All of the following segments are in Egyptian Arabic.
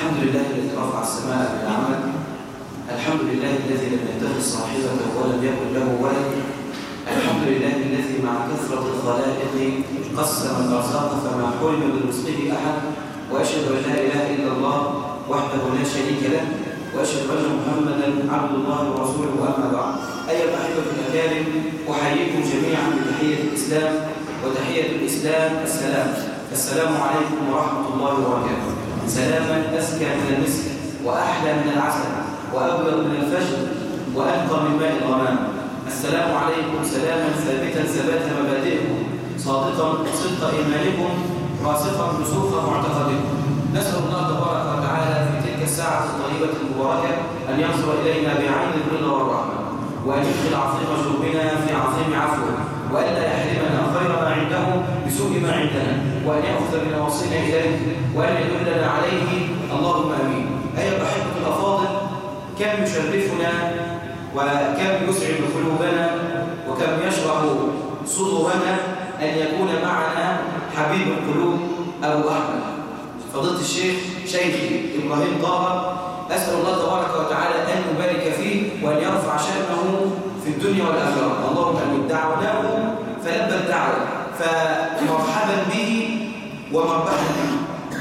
الحمد لله الذي رفع السماء بالعمل الحمد لله الذي لم يتخذ صاحبة ولم يكن له ولد الحمد لله الذي مع كثرة الخلائق قسم الأرزاق فما حرم من رزقه أحد وأشهد أن لا إله إلا الله وحده لا شريك له وأشهد أن محمدا عبد الله ورسوله أما بعد أيها الأحبة الأكارم أحييكم جميعا بتحية الإسلام وتحية الإسلام السلام السلام عليكم ورحمة الله وبركاته سلاما أزكى من المسك وأحلى من العسل وأبلغ من الفجر وأنقى من ماء الغمام السلام عليكم سلاما ثابتا ثبات مبادئكم صادقا صدق إيمانكم راسخا رسوخ معتقدكم نسأل الله تبارك وتعالى في تلك الساعة الطيبة المباركة أن ينظر إلينا بعين الرضا والرحمة وأن يدخل عظيم جنوبنا في عظيم عفوه وألا يحرمنا خير ما عنده بسوء ما عندنا وأن يأخذ بنواصينا إليه وأن يدلنا عليه اللهم أمين أيها الأحبة الأفاضل كم يشرفنا وكم يسعد قلوبنا وكم يشرح صدورنا أن يكون معنا حبيب القلوب أبو أحمد فضيلة الشيخ شيخي إبراهيم طه أسأل الله تبارك وتعالى أن يبارك فيه وأن يرفع شأنه في الدنيا والآخرة اللهم أمين دعوناه فلبى الدعوة فمرحبا به ومربحا به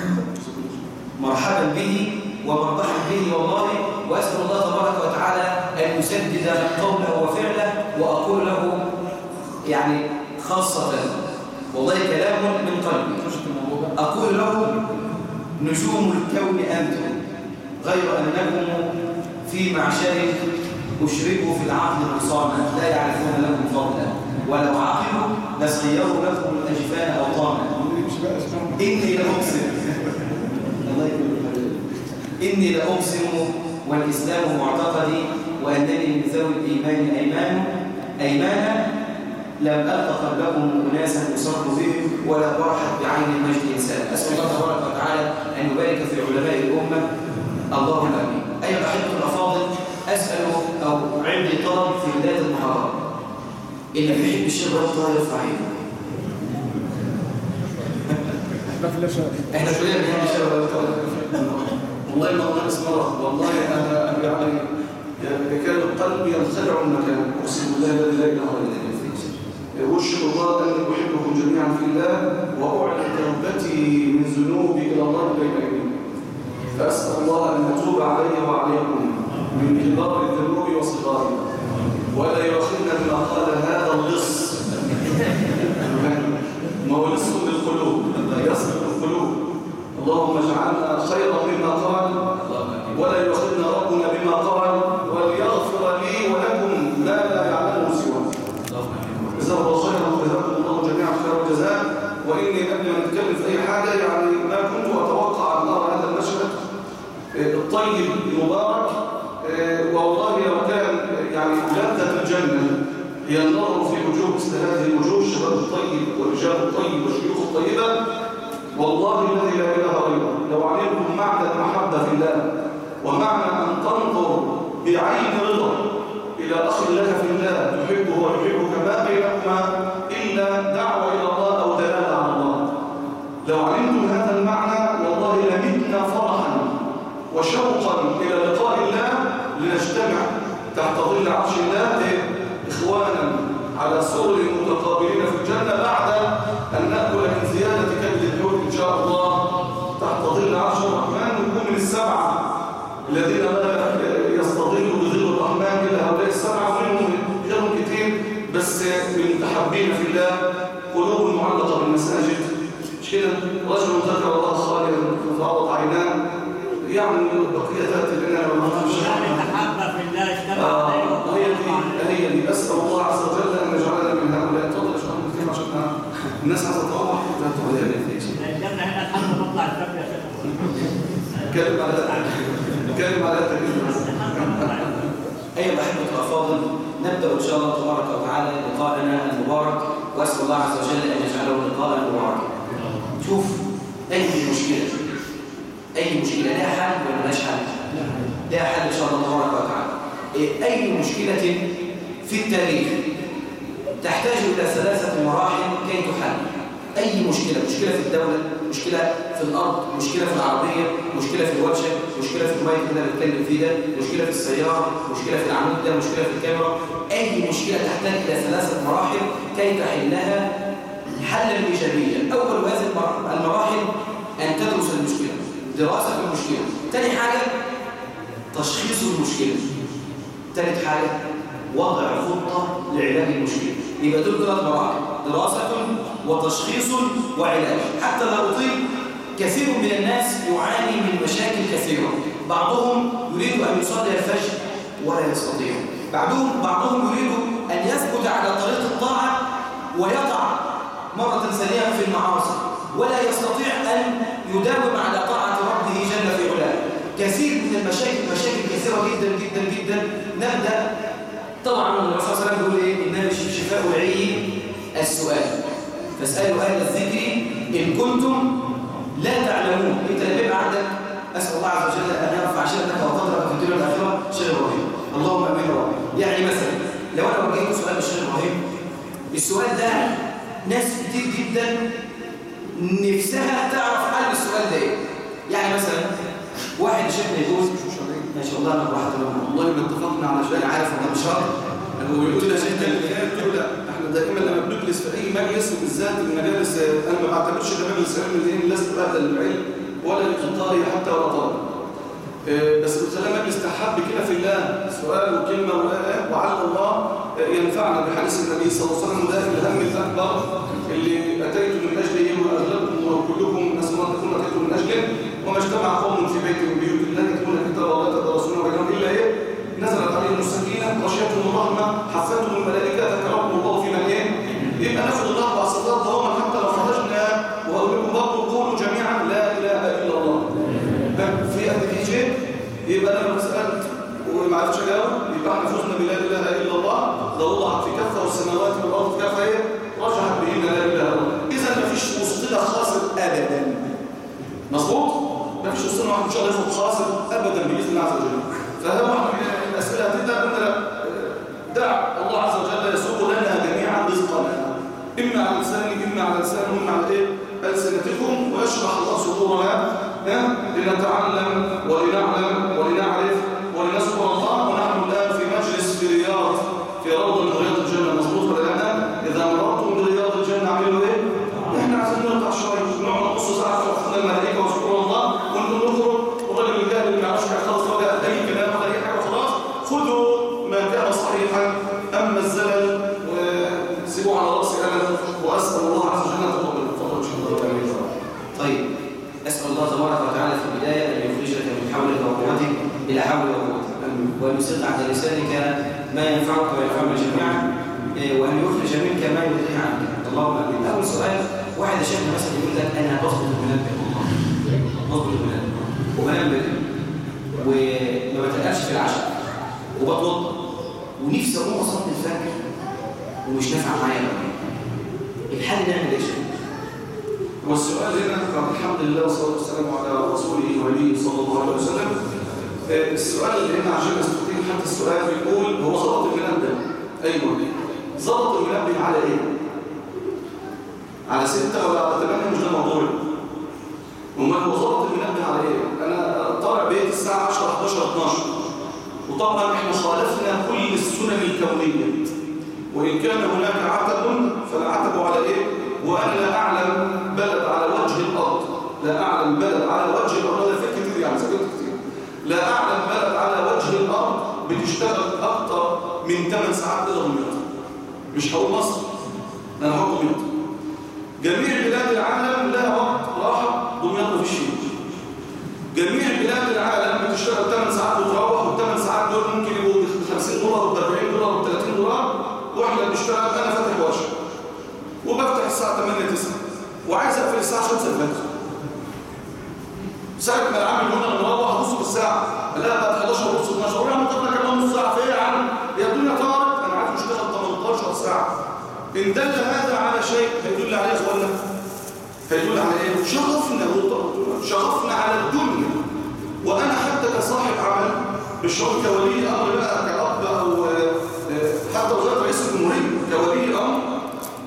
مرحبا به ومربحا به والله وأسأل الله تبارك وتعالى أن يسدد قوله وفعله وأقول له يعني خاصة والله كلام من قلبي أقول له نجوم الكون أنتم غير أنكم في معشر أشركوا في العقل نقصانا لا يعرفون لكم فضلا ولو عقلوا لصيروا لكم الأجفان أوطانا إني لأقسم الله يكرمك إني لأقسم والإسلام معتقدي وأنني من ذوي الإيمان أيمان أيمانا لم ألق قبلكم أناسا أصر بهم ولا برحت بعين المجد إنسان أسأل الله تبارك وتعالى أن يبارك في علماء الأمة اللهم آمين أيها الأحبة الأفاضل أسأل أو عندي طلب في بداية المحاضرة اللي بيحب الشيخ ربطه يرفع عينه احنا كلنا بنحب الشيخ ربطه والله ما ناقص مرة والله أنا يعني كان قلبي ينخدع المكان أقسم بالله الذي لا إله إلا هو أشهد الله أني أحبكم جميعا في الله وأعلن توبتي من ذنوبي إلى الله بين أيديكم فأسأل الله أن يتوب علي وعليكم من كبار الذنوب وصغارها ولا يؤاخذنا بما قال هذا اللص ما هو لص للقلوب يصل القلوب اللهم اجعلنا خيرا مما قال ولا يؤاخذنا ربنا بما قال وليغفر لي ولكم ما لا يعلمه سواه جزاه الله خيرا وجزاكم الله جميعا خير الجزاء واني قبل ما نتكلم في اي حاجه يعني ما كنت اتوقع ان ارى هذا المشهد الطيب المبارك والله لو كان يعني لذة الجنة هي النظر في وجوه مثل هذه الوجوه الشباب الطيب والرجال الطيب والشيوخ الطيبة والله الذي لا إله غيره لو علمتم معنى المحبة في الله ومعنى أن تنظر بعين رضا إلى أخ لك في الله تحبه ويحبك ما بينكما إلا دعوة إلى الله أو دلالة على الله لو علمتم هذا المعنى والله لمتنا فرحا وشوقا إلى لقاء الله لنجتمع تحت ظل عرش الله إخوانا على سرر متقابلين في الجنة بعد أن نأكل من زيادة كبد الحوت إن شاء الله تحت ظل عرش الرحمن ونكون من السبعة الذين لا يستظلوا بظل الرحمن إلا هؤلاء السبعة ومنهم غيرهم كتير بس من متحبين في الله قلوب معلقة بالمساجد مش كده رجل ذكر الله خاليا فضعت عيناه يعني البقية تأتي لنا لما نمشي تحبب في الله اجتمع آه، عليه هي دي هي دي أسأل الله عز وجل أن يجعلنا من هؤلاء تفضل يا شباب كتير عشان الناس عايزة تروح الجنة هنا الحمد مطلع الفجر يا شيخ نتكلم على نتكلم على التكليف أيها الأحبة الأفاضل نبدأ إن شاء الله تبارك وتعالى لقاءنا المبارك وأسأل الله عز وجل أن يجعله لقاء مباركا شوف أي مشكلة أي مشكلة لها حل ولا ملهاش حل؟ لها حل إن شاء الله تبارك وتعالى إيه، أي مشكلة في التاريخ تحتاج إلى ثلاثة مراحل كي تحل اي مشكله مشكله في الدوله مشكله في الارض مشكله في العربيه مشكله في الورشه مشكله في المايك اللي انا بتكلم فيه ده مشكله في السياره مشكله في العمود ده مشكله في الكاميرا اي مشكله تحتاج الى ثلاثه مراحل كي تحلها حلا ايجابيا اول هذه المراحل ان تدرس المشكله دراسه المشكله ثاني حاجه تشخيص المشكله ثالث حاجه وضع خطه لعلاج المشكله يبقى دول ثلاث مراحل دراسه وتشخيص وعلاج حتى لا اطيل كثير من الناس يعاني من مشاكل كثيره بعضهم يريد ان يصلي الفجر ولا يستطيع بعضهم بعضهم يريد ان يثبت على طريق الطاعه ويقع مرة ثانية في المعاصي ولا يستطيع أن يداوم على طاعة ربه جل في علاه كثير من المشاكل مشاكل كثيرة جدا جدا جدا نبدأ طبعا الرسول صلى الله عليه وسلم بيقول ايه إنما شفاء العي السؤال فاسألوا أهل الذكر إن كنتم لا تعلمون أنت لما يبقى عندك أسأل الله عز وجل أن يرفع شأنك وقدرك في الدنيا والآخرة شيخ إبراهيم اللهم أمين يا رب يعني مثلا لو أنا وجهت سؤال للشيخ إبراهيم السؤال ده ناس كتير جدا نفسها تعرف حل السؤال ده ايه يعني مثلا واحد شيخنا يقول ما شاء الله انا براحه والله ما اتفقنا على شيء انا عارف انا مش شرط هو بيقول لنا شيء تاني لا احنا دائما لما بنجلس في اي مجلس وبالذات المجالس انا ما بعتبرش ده مجلس علم لان لست اهل العلم ولا لقطاري حتى ولا طالب بس بتخلينا مجلس تحب كده في الله سؤال وكلمه وعلى الله ينفعنا بحديث النبي صلى الله عليه وسلم ده الهم الاكبر اللي اتيت من اجله واغلبكم وكلكم نسال الله تكون اتيت من اجله وما اجتمع قوم في بيت من بيوت الله يتلون كتاب الله يتدارسونه بينهم الا ايه نزلت عليهم السكينه غشيتهم الرحمه حفتهم الملائكه ذكرهم الله في من ايه يبقى ناخد الاربع صفات ضمنا حتى لو خرجنا واقول لكم برضه قولوا جميعا لا اله الا الله في قد في شيء يبقى انا لو سالت وما عرفتش اجاوب يبقى احنا فزنا بلا اله الا الله ده وضعت في كفه والسماوات والارض في كفه ايه رجحت بهن لا اله الا الله اذا ما فيش وسطنا خاسر ابدا مظبوط ما فيش وسطنا واحد ان شاء الله ياخد خاسر ابدا باذن الله عز وجل فهو واحد من الاسئله هتبدا قلنا دع الله عز وجل يسوق لنا جميعا رزقنا اما على لساني اما على لسان اما على ايه السنتكم ويشرح الله صدورنا لنتعلم ولنعلم ولنعرف ولنذكر الله ونحن الآن في مجلس في رياض في روضة من رياض الجنة مظبوط ولا لا؟ إذا مررتم برياض الجنة عملوا إيه؟ إحنا عايزين نقطع شوية نقعد نص ساعة في وقتنا الملائكة وذكر الله ونقول نخرج والراجل الجاهل اللي ما يعرفش يخلص ولا أي كلام ولا أي حاجة خلاص خذوا ما كان صحيحا أما الزلل وسيبوه على رأسي أنا وأسأل الله عز وجل أن تقبل تفضل إن شاء الله طيب أسأل الله تبارك وتعالى في البداية أن يخرجك من حولك وقوتك إلى حول وقوتك وأن يسد على لسانك ما ينفعك وينفعنا جميعا وأن يخرج منك ما يلقي عنك اللهم امين أول سؤال واحد يا شيخنا مثلا يقول لك أنا بظبط المنبه بظبط المنبه وبنام بدري وما بتقلقش في العشاء وبتوضى ونفسي أقوم أصلي الفجر ومش نافع معايا الحل نعمل إيه والسؤال هنا طب الحمد لله والصلاه والسلام على رسوله ونبيه صلى الله عليه وسلم السؤال اللي هنا عشان استطيع حتى السؤال بيقول هو ظبط المنبه ايوه ظبط المنبه على ايه على ستة ولا على ثمانية مش ده موضوعي امال هو ظبط المنبه على ايه انا طالع بيت الساعه 10 11 12 وطبعا احنا خالفنا كل السنن الكونيه وان كان هناك عتب فالعتب على ايه وانا لا اعلم بلد على وجه الارض لا اعلم بلد على وجه الارض هذا فيه كتير يعني سكت كتير لا اعلم بلد على وجه الارض بتشتغل اكتر من 8 ساعات الى دمياط مش هقول مصر انا هقول دمياط جميع بلاد العالم لها وقت راحه دمياط ما فيش جميع بلاد العالم بتشتغل 8 ساعات وتروح وال8 ساعات دول ممكن يبقوا ب 50 دولار و 40 دولار و 30 دولار واحنا بنشتغل انا فاتح ورشه وبفتح الساعة 8 9 وعايز اقفل الساعة 5 الفجر ساعة ما العامل هنا مروح نص بالساعة لا بقى 11 ونص 12 ولا مطلع كمان نص ساعة في ايه يا عم يا الدنيا طارت انا عايز اشتغل 18 ساعة ان دل هذا على شيء هيدل عليه يا اخوانا هيدل على ايه شغفنا شغفنا على الدنيا وانا حتى كصاحب عمل بالشغل كولي امر بقى كأب او حتى وزارة رئيس الجمهورية كولي امر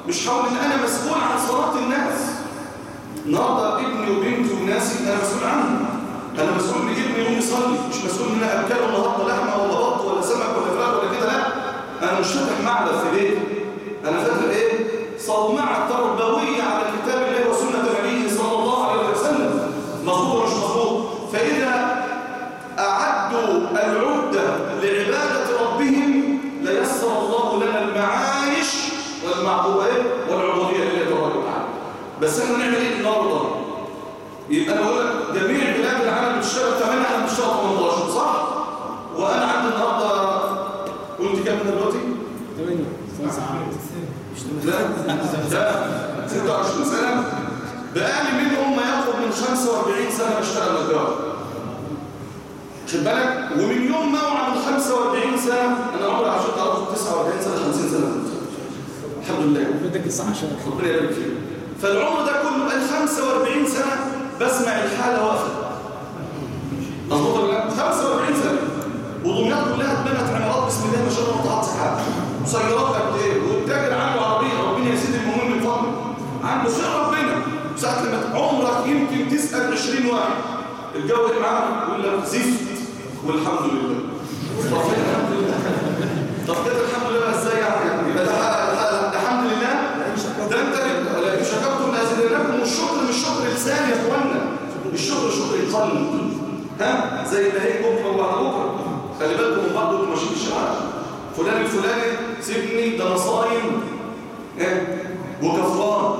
مش حول ان انا مسؤول عن صلاه الناس النهارده ابني وبنتي وناسي انا مسؤول عنهم انا مسؤول ان ابني يقوم يصلي مش مسؤول ان انا اكله النهارده لحمه ولا بط ولا سمك ولا فراخ ولا كده لا انا مش فاتح معبد في بيتي انا فاتح ايه صومعه تربويه على كتاب الله وسنه نبيه صلى الله عليه وسلم مظبوط ولا مش مظبوط فاذا اعدوا العده لعباده ربهم ليسر الله لنا المعايش والمعبوديه والعبوديه لله تبارك وتعالى بس احنا نعمل ايه النهارده يبقى انا بقول لك جميع بلاد العالم بتشتغل 8 احنا بنشتغل 18 صح وانا عندي النهارده قلت كام دلوقتي 8 لا لا 26 سنه بقالي منهم ما يقرب من 45 سنه بشتغل نجار خد بالك ومن يوم ما اوعى من 45 سنه انا عمري عشان تعرف 49 سنه 50 سنه الحمد لله بدك الصحة شرك ربنا يبارك فيك فالعمر ده كله بقى 45 سنه بسمع الحاله واقفه مظبوط ولا لا 45 سنه ودمياط كلها اتبنت عمارات بسم الله ما شاء الله قطعات سحاب وسيارات قد ايه والتاجر عنده عربيه ربنا يزيد المهم من فضله عنده خير ربنا ساعه لما عمرك يمكن تسال 20 واحد الجو اللي معاه يقول لك زفت والحمد لله طب كده الحمد لله طب كده الحمد لله بقى ازاي يعني يبقى ده ده- ده الحمد لله ده انت لئن شكرتم لازيدنكم والشكر مش شكر لسان يا اخوانا الشكر شكر القلب ها زي ما هي بكره وبعد بكره خلي بالكم من بعض وانتم ماشيين في الشارع فلان الفلاني سيبني ده انا صايم ها وكفران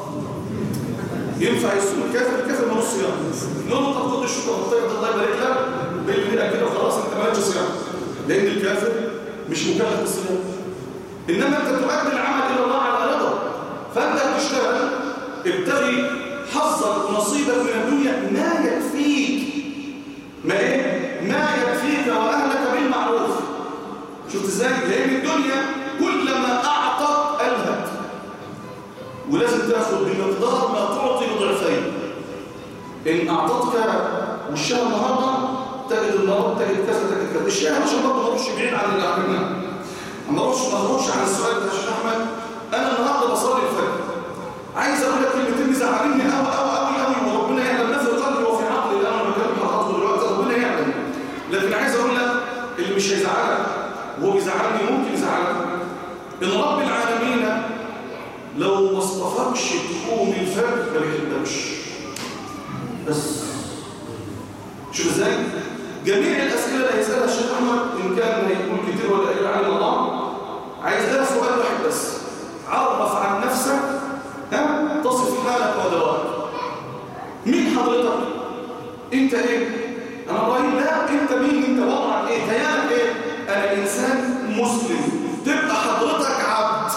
ينفع يصوم الكافر الكافر ملوش صيام نقول له طب خد الشكر والطيب الله يبارك لك بالليله كده وخلاص انت مالكش صيام لان الكافر مش مكلف بالصيام انما انت تؤدي العمل الى الله على رضا فانت بتشتغل ابتغي حظك ونصيبك من الدنيا ما يكفيك ما ايه ما يكفيك واهلك بالمعروف شفت ازاي لان الدنيا كلما اعطت الهت ولازم تاخد بمقدار ما تعطي بضعفين ان اعطتك والشهر النهارده تجد النهارده تجد كذا تجد كذا الشهر عشان برضه ما اروحش بعيد عن اللي عملناه ما اروحش ما اروحش عن السؤال بتاع الشيخ احمد انا النهارده بصلي الفجر عايز اقول لك كلمتين مزعليني قوي قوي قوي قوي وربنا يعلم ما في قلبي وفي عقلي اللي انا بكلم حضراتكم دلوقتي ربنا يعلم لكن عايز اقول لك اللي مش هيزعلك وهو بيزعلني ممكن يزعلك ان رب العالمين لو ما اصطفاكش تقوم الفجر ما بيحبكش بس شوف ازاي جميع الاسئله اللي هيسالها الشيخ احمد ان كان هيكون كتير ولا قليل عن الله عايز لها سؤال واحد بس عرف عن نفسك ها تصف حالك ودوائك مين حضرتك انت ايه انا ابراهيم لا انت مين انت وضعك ايه كيانك ايه انا انسان مسلم تبقى حضرتك عبد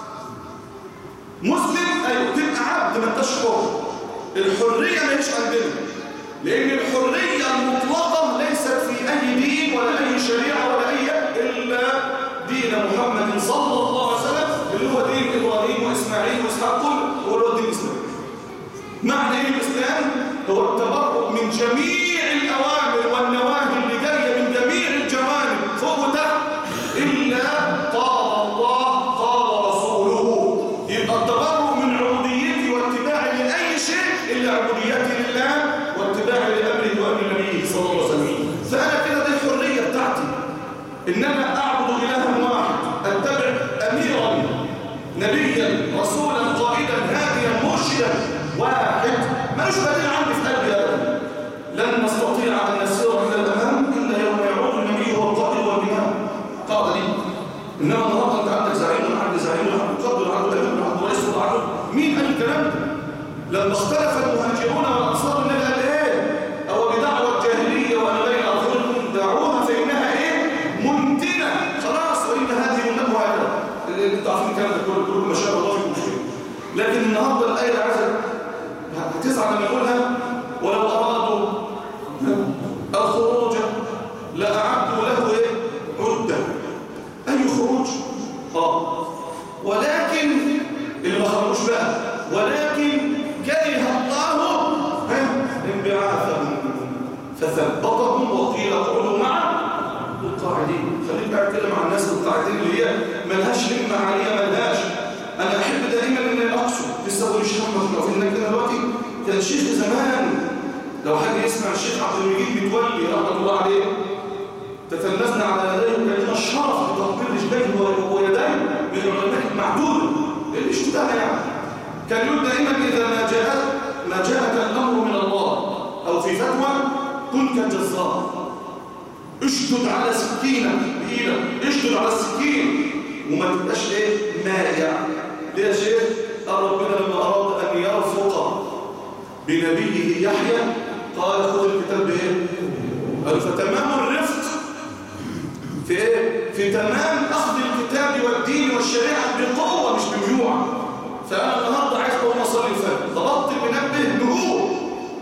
مسلم ايوه تبقى عبد ما انتش حر الحريه ماهيش عندنا لان الحريه المطلقه ليست في اي دين ولا اي شريعه ولا اي الا دين محمد صلى الله عليه وسلم اللي هو دين ابراهيم واسماعيل واسحاق كله هو اللي هو الدين الاسلامي معنى ايه الاسلام هو التبرؤ من جميع الاوامر والنواهي اللي جايه من جميع الجوانب فوق وتحت الا قال الله قال رسوله يبقى التبرؤ من عبوديتي واتباعي لاي شيء الا عبوديتي لله واتباعي لامره وامر نبيه صلى الله عليه وسلم فانا كده دي الحريه بتاعتي انما اعبد الها واحد اتبع اميرا نبيا رسولا قائدا هاديا مرشدا واحد ملوش بديل عندي في قلبي ابدا لن نستطيع ان نسير الى الامام الا يوم يعود النبي هو القائد والامام القاعده دي انما النهارده انت عندك زعيم وانا عندي زعيم وانا عندي قائد وانا عندي امام وانا عندي رئيس وانا عندي مين قال الكلام ده؟ لما اختلف المهاجرون والانصار النبي قال ايه؟ او بدعوى الجاهليه وانا بين اظهركم دعوها فانها ايه؟ منتنه خلاص وان هذه منتنه هكذا اللي انتوا عارفين الكلام ده كله كله ما شاء الله فيكم خير لكن النهارده الايه اللي عايزه هتزعل لما يقولها ولو ارادوا الخروج لاعدوا له ايه؟ عده اي خروج؟ اه ولكن اللي ما خرجوش بقى ولكن كره الله ها، انبعاثهم فثبطهم وقيل اقعدوا مع القاعدين خليك بقى اتكلم عن الناس القاعدين اللي هي ملهاش همه عاليه ملهاش انا احب دائما ان اقصد لسه بقول الشيخ احمد لو في كده دلوقتي كان الشيخ زمان لو حد يسمع الشيخ عبد المجيد متولي رحمه الله عليه تتلمذنا على يديه كلمه الشرف بتقبيل رجليه ويديه من العلماء المعدود اللي اشتباه يعني كان يقول دائما اذا ما جاءت ما جاءك الامر من الله او في فتوى كن كالجزار اشدد على سكينك بايدك اشدد على السكين وما تبقاش ايه مائع ليه يا شيخ قال ربنا لما اراد ان يرفق بنبيه يحيى قال خذ الكتاب بايه قال فتمام الرفق في ايه في تمام اخذ الكتاب والدين والشريعه بقوه مش بميوعه فانا النهارده عايز اقوم اصلي الفجر ضبطت منبه نهوض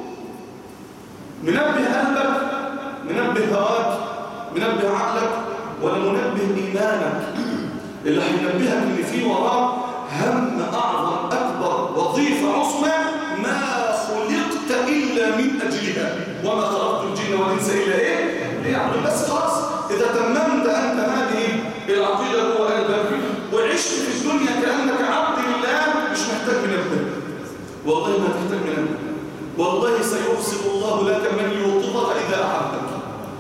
منبه قلبك منبه هواك منبه عقلك ولا منبه ايمانك اللي هينبهك ان في وراه هم اعظم اكبر وظيفه عظمى ما خلقت الا من اجلها وما خلقت الجن والانس الا ايه يعني بس خلاص اذا تممت انت هذه العقيده جوه قلبك وعشت في الدنيا كانك عبد لله مش محتاج منبه والله ما تحتاج منبه والله سيرسل الله لك من يوقظك اذا احبك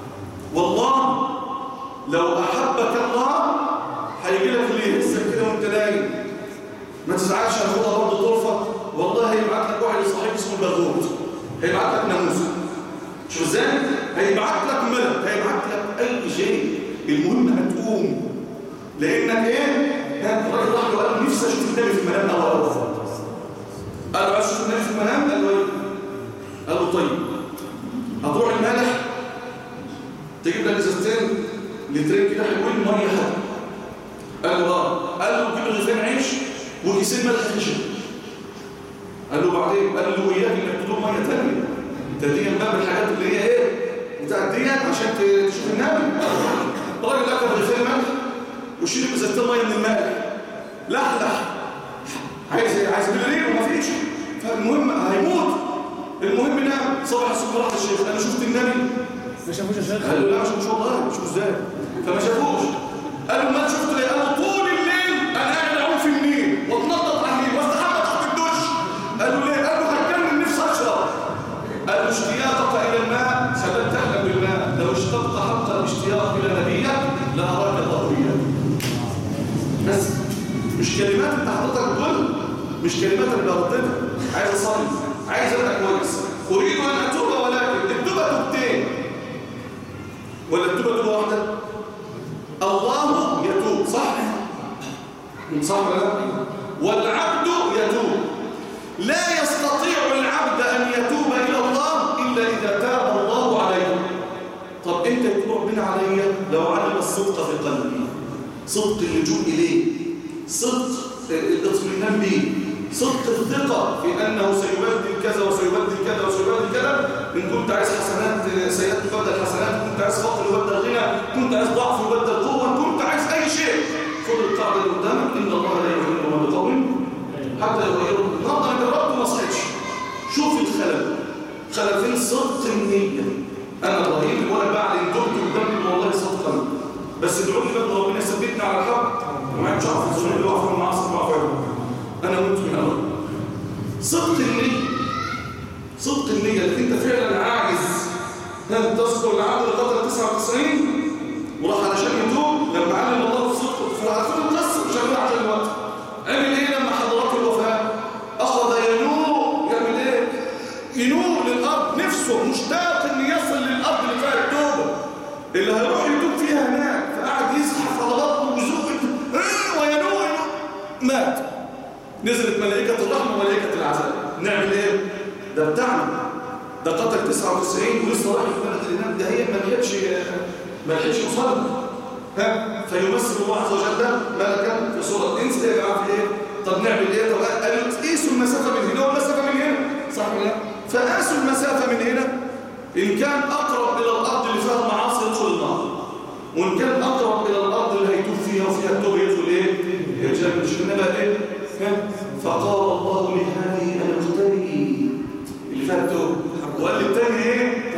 والله لو احبك الله هيجي لك اللي يهزك كده وانت نايم ما تزعلش هاخدها برضه طرفه والله هيبعت لك واحد صاحب اسمه البغوت هيبعت لك ناموسه شوف ازاي هيبعت لك ملك هيبعت لك اي شيء المهم هتقوم لانك ايه ها الراجل راح له قال نفسي اشوف النبي في المنام او اول قال له عايز تشوف النبي في المنام قال له ايه قال له طيب هتروح المالح تجيب لك ازازتين لترين كده حلوين ميه حلوه قال له اه قال له جيب رغيفين عيش وكيسين ملح خشن قال له بعدين قال له وياك انك تدوب ميه ثانيه تديا بقى من الحاجات اللي هي ايه بتاعت ديت عشان تشوف النبي الراجل اكل رغيفين ملح وشرب ازازتين ميه من الماء لحلح عايز عايز بالليل ومفيش فالمهم هيموت المهم نام صبح الصبح راح الشيخ انا شفت النبي ما شافوش يا شيخ قال له لا مش مش والله مش ازاي فما شافوش قال له ما شفت ليه قال له طول الليل انا قاعد اعوم في النيل واتنطط على النيل واستحمى تحت الدش قال له ليه قال له هتجنن نفسي اشرب قال له اشتياقك الى الماء سبب تحلم بالماء لو اشتقت حق الاشتياق الى نبيك لاراك ضروريا بس مش كلمات انت حضرتك بتقول مش كلمات اللي برددها عايز اصلي عايز ابقى كويس اريد ان اتوب ولكن التوبه توبتين ولا التوبه توبه واحده الله يتوب صح صح ولا لا والعبد يتوب لا يستطيع العبد ان يتوب الى الله الا اذا تاب الله عليه طب انت يتوب ربنا عليا لو علم الصدق في قلبي صدق اللجوء اليه صدق الاطمئنان به صدق الثقة في أنه سيبدل كذا وسيبدل كذا وسيبدل كذا إن كنت عايز حسنات سيئات تبدل حسنات كنت عايز فقر يبدل غنى كنت عايز ضعف يبدل قوة كنت عايز أي شيء خذ القاعدة اللي قدامك إن الله لا يغير ما بقوم حتى يغيروا النهارده أنا جربت وما صحيتش شوف الخلل خلل فين صدق النية أنا إبراهيم وأنا بعلن تبت قدامك والله صدقا بس ادعوا لي بقى ربنا يثبتنا على الحق وما مش عارف الظلم اللي هو في المعاصي ما انا مت من اول صدق النية صدق النية اللي انت فعلا عاجز ها تذكر العبد اللي قتل 99 وراح علشان يتوب لما علم الله الصدق فعرفوا القصه مش هنقول عشان الوقت عمل ايه لما حضرات الوفاه اخذ ينوء يعمل ايه ينوء للارض نفسه مشتاق ان يصل للارض اللي فيها التوبه اللي هيروح يتوب فيها هناك فقعد يزحف على بطنه ويزق وينوء مات نزلت ملائكة الرحمة وملائكة العذاب نعمل ايه؟ ده بتاعنا ده قتل 99 ولسه رايح في بلد الإمام ده هي ما لحقش ما لحقش يوصل ها فيمثل الله عز وجل ده ملكا في صورة انس يا جماعة في ايه؟ طب نعمل ايه؟ طب قالوا قيسوا المسافة من هنا والمسافة من هنا صح ولا لا؟ فقاسوا المسافة من هنا إن كان أقرب إلى الأرض اللي فيها المعاصي يدخل النار وإن كان أقرب إلى الأرض اللي هيتوب فيها وفيها التوبة يدخل إيه؟ يرجع مش كنا إيه؟ فقال الله لهذه أن اغتري اللي فيها التوبة وقال للتاني إيه؟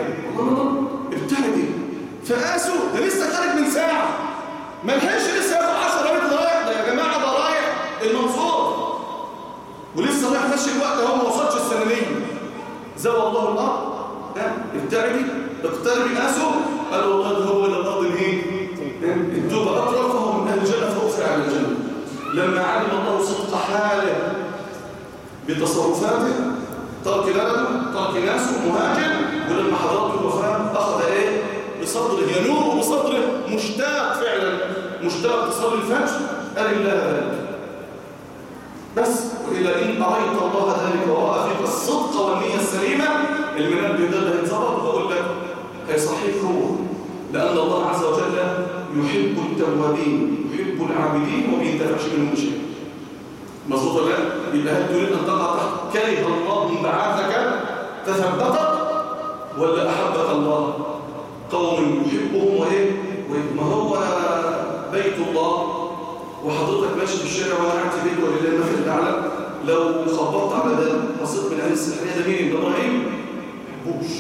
ابتعدي فقاسوا ده لسه خارج من ساعة ما لحقش لسه ياخد 10 متر رايح ده يا جماعة ده رايح المنصور هو ما وصلش السنانية زوى الله الأرض ها ابتعدي اقتربي ناسه قال والله ده هو إلى الأرض الهين التوبة أقرب فهو من أهل الجنة فأوسع على الجنة لما علم الله صدق حاله بتصرفاته ترك بلده ترك ناسه مهاجر ولما حضرته الوفاة أخذ إيه بصدره ينور بصدره مشتاق فعلا مشتاق تصلي الفجر قال الله ذلك بس وإلى إن أريت الله ذلك ورأى فيك الصدق والنية السليمة المنبه ده اللي هيتظبط وأقول لك هي صحيح هو لأن الله عز وجل يحب التوابين يحب العابدين وما ينتفعش منهم شيء مظبوط ولا لا؟ يبقى هل تريد أن تقع تحت كره الله انبعاثك تثبتك ولا أحبك الله قوم يحبهم وإيه؟ ما هو بيت الله وحضرتك ماشي في الشارع وانا قاعد في بيت ولله المثل الاعلى لو خبطت على باب بصيت من اهل السحريه ده مين؟ ده ابراهيم بوش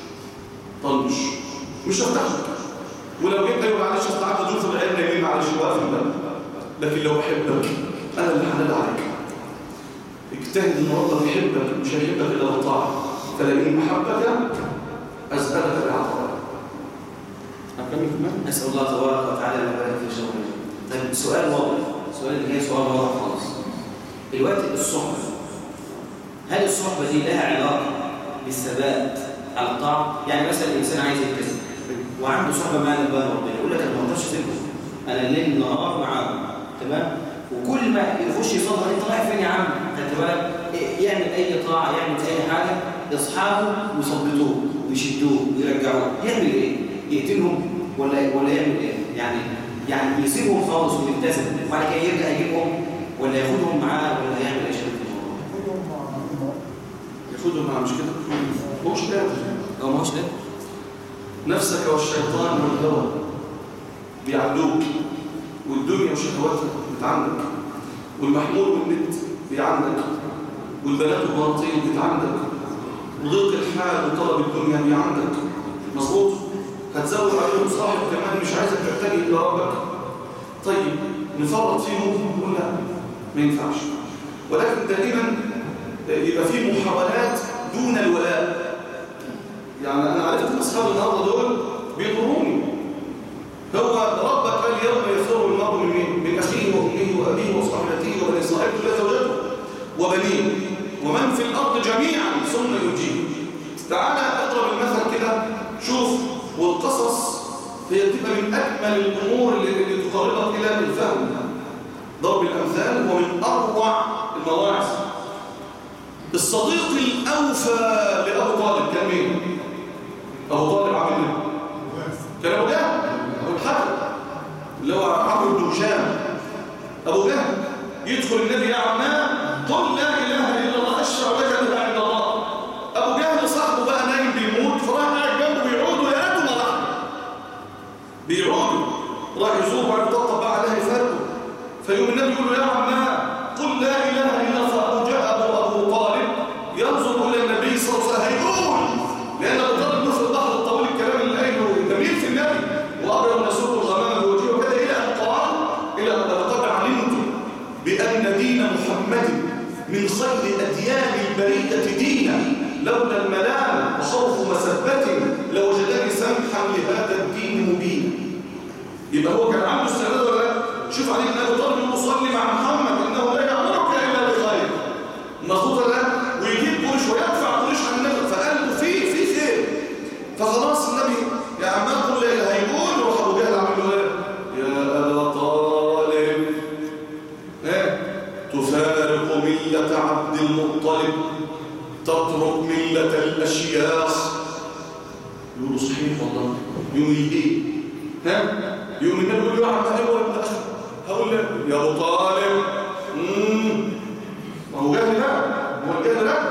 طنش مش هفتحه ولو جيت ايوه معلش استعدت اشوف العيال نايمين معلش واقف الباب لكن لو احبك انا اللي هنادى عليك اجتهد ان ربك يحبك مش هيحبك الا بالطاعه فلئن محبك اسالك بعطاء أكمل كمان نسأل الله تبارك وتعالى أن يبارك في شغلنا طيب سؤال واضح السؤال اللي جاي سؤال واضح خالص دلوقتي الصحبة هل الصحبة دي لها علاقة بالثبات على الطاعة؟ يعني مثلا الإنسان عايز يلتزم وعنده صحبة ما يعلم بها ربنا يقول لك أنا ما أقدرش أسيبهم أنا الليل نهار معاهم تمام؟ وكل ما يخش يصلي أنت رايح فين يا عم؟ خدت بالك؟ يعمل أي طاعة يعمل أي حاجة أصحابه يثبتوه ويشدوه ويرجعوه يعمل إيه؟ يقتلهم ولا ولا يعمل إيه؟ يعني يعني يسيبهم خالص ويلتزم وبعد كده يرجع يجيبهم ولا ياخدهم معاه ولا يعمل اي شيء في الموضوع ياخدهم معاه مش كده هو مش قادر هو ما هوش ده نفسك والشيطان والهوى بيعدوك والدنيا وشهواتها بتعندك والمحمول والنت بيعندك والبنات والبناطيل بتعندك وضيق الحال وطلب الدنيا بيعندك مظبوط هتزود عليهم صاحب كمان مش عايزك تحتاج الى ربك طيب نفرط فيهم نقول لا ما ينفعش ولكن دائما يبقى في محاولات دون الولاء يعني انا عرفت ان اصحاب النهارده دول بيضروني هو ربك قال يوم يفر المرء من مين؟ من اخيه وامه وابيه وصاحبته وبني صاحبته وزوجته وبنيه ومن في الارض جميعا ثم يجيب تعالى اضرب المثل كده شوف والقصص هي بتبقى من اجمل الامور اللي, اللي تقربك الى الفهم ضرب الامثال هو من اروع المواعظ الصديق الاوفى لابو طالب كان مين ابو طالب عامل ايه كان ابو جهل ابو الحكم اللي هو عمرو بن هشام ابو جهل يدخل النبي يا عمان قل لا اله الا الله اشفع لك بها عند الله ابو جهل صاحبه بقى نايم بيموت فراح قاعد جنبه بيعود ويا ريته ما راح بيعود راح يزور بعد يطبطب بقى عليه يفرقه فيقوم النبي يقول له يا عمان قل لا اله الا الله فابو جهل ابو ابو طالب ينظر الى النبي صلى الله عليه وسلم هيقول لان ابو طالب له في البحر الطويل الكلام اللي قايله جميل في النبي وابيض يسوق الغمام بوجهه وكذا الى ان قال الى ان لقد علمت بان دين محمد من خير اديان البريده دينا لولا الملام وخوف مسبه لوجدني سمحا لهذا الدين مبينا يبقى هو كان عنده استعداد ولا لا شوف عليه ان ابو طالب يصلي مع محمد انه لا يامرك الا بخير مظبوط ولا لا ويجيب قريش ويدفع قريش عن النبي فقال له في في خير فخلاص النبي يا عمال قل لا اله هيقول يروح ابو جهل عامل له ايه يا ابا طالب ايه تفارق مله عبد المطلب تترك مله الاشياخ يقولوا صحيح والله يوم يجي ها يوم النبي يقول له يا عم ايوه ابن اخي هقول له يا ابو طالب امم ما هو جهل ده هو الجهل ده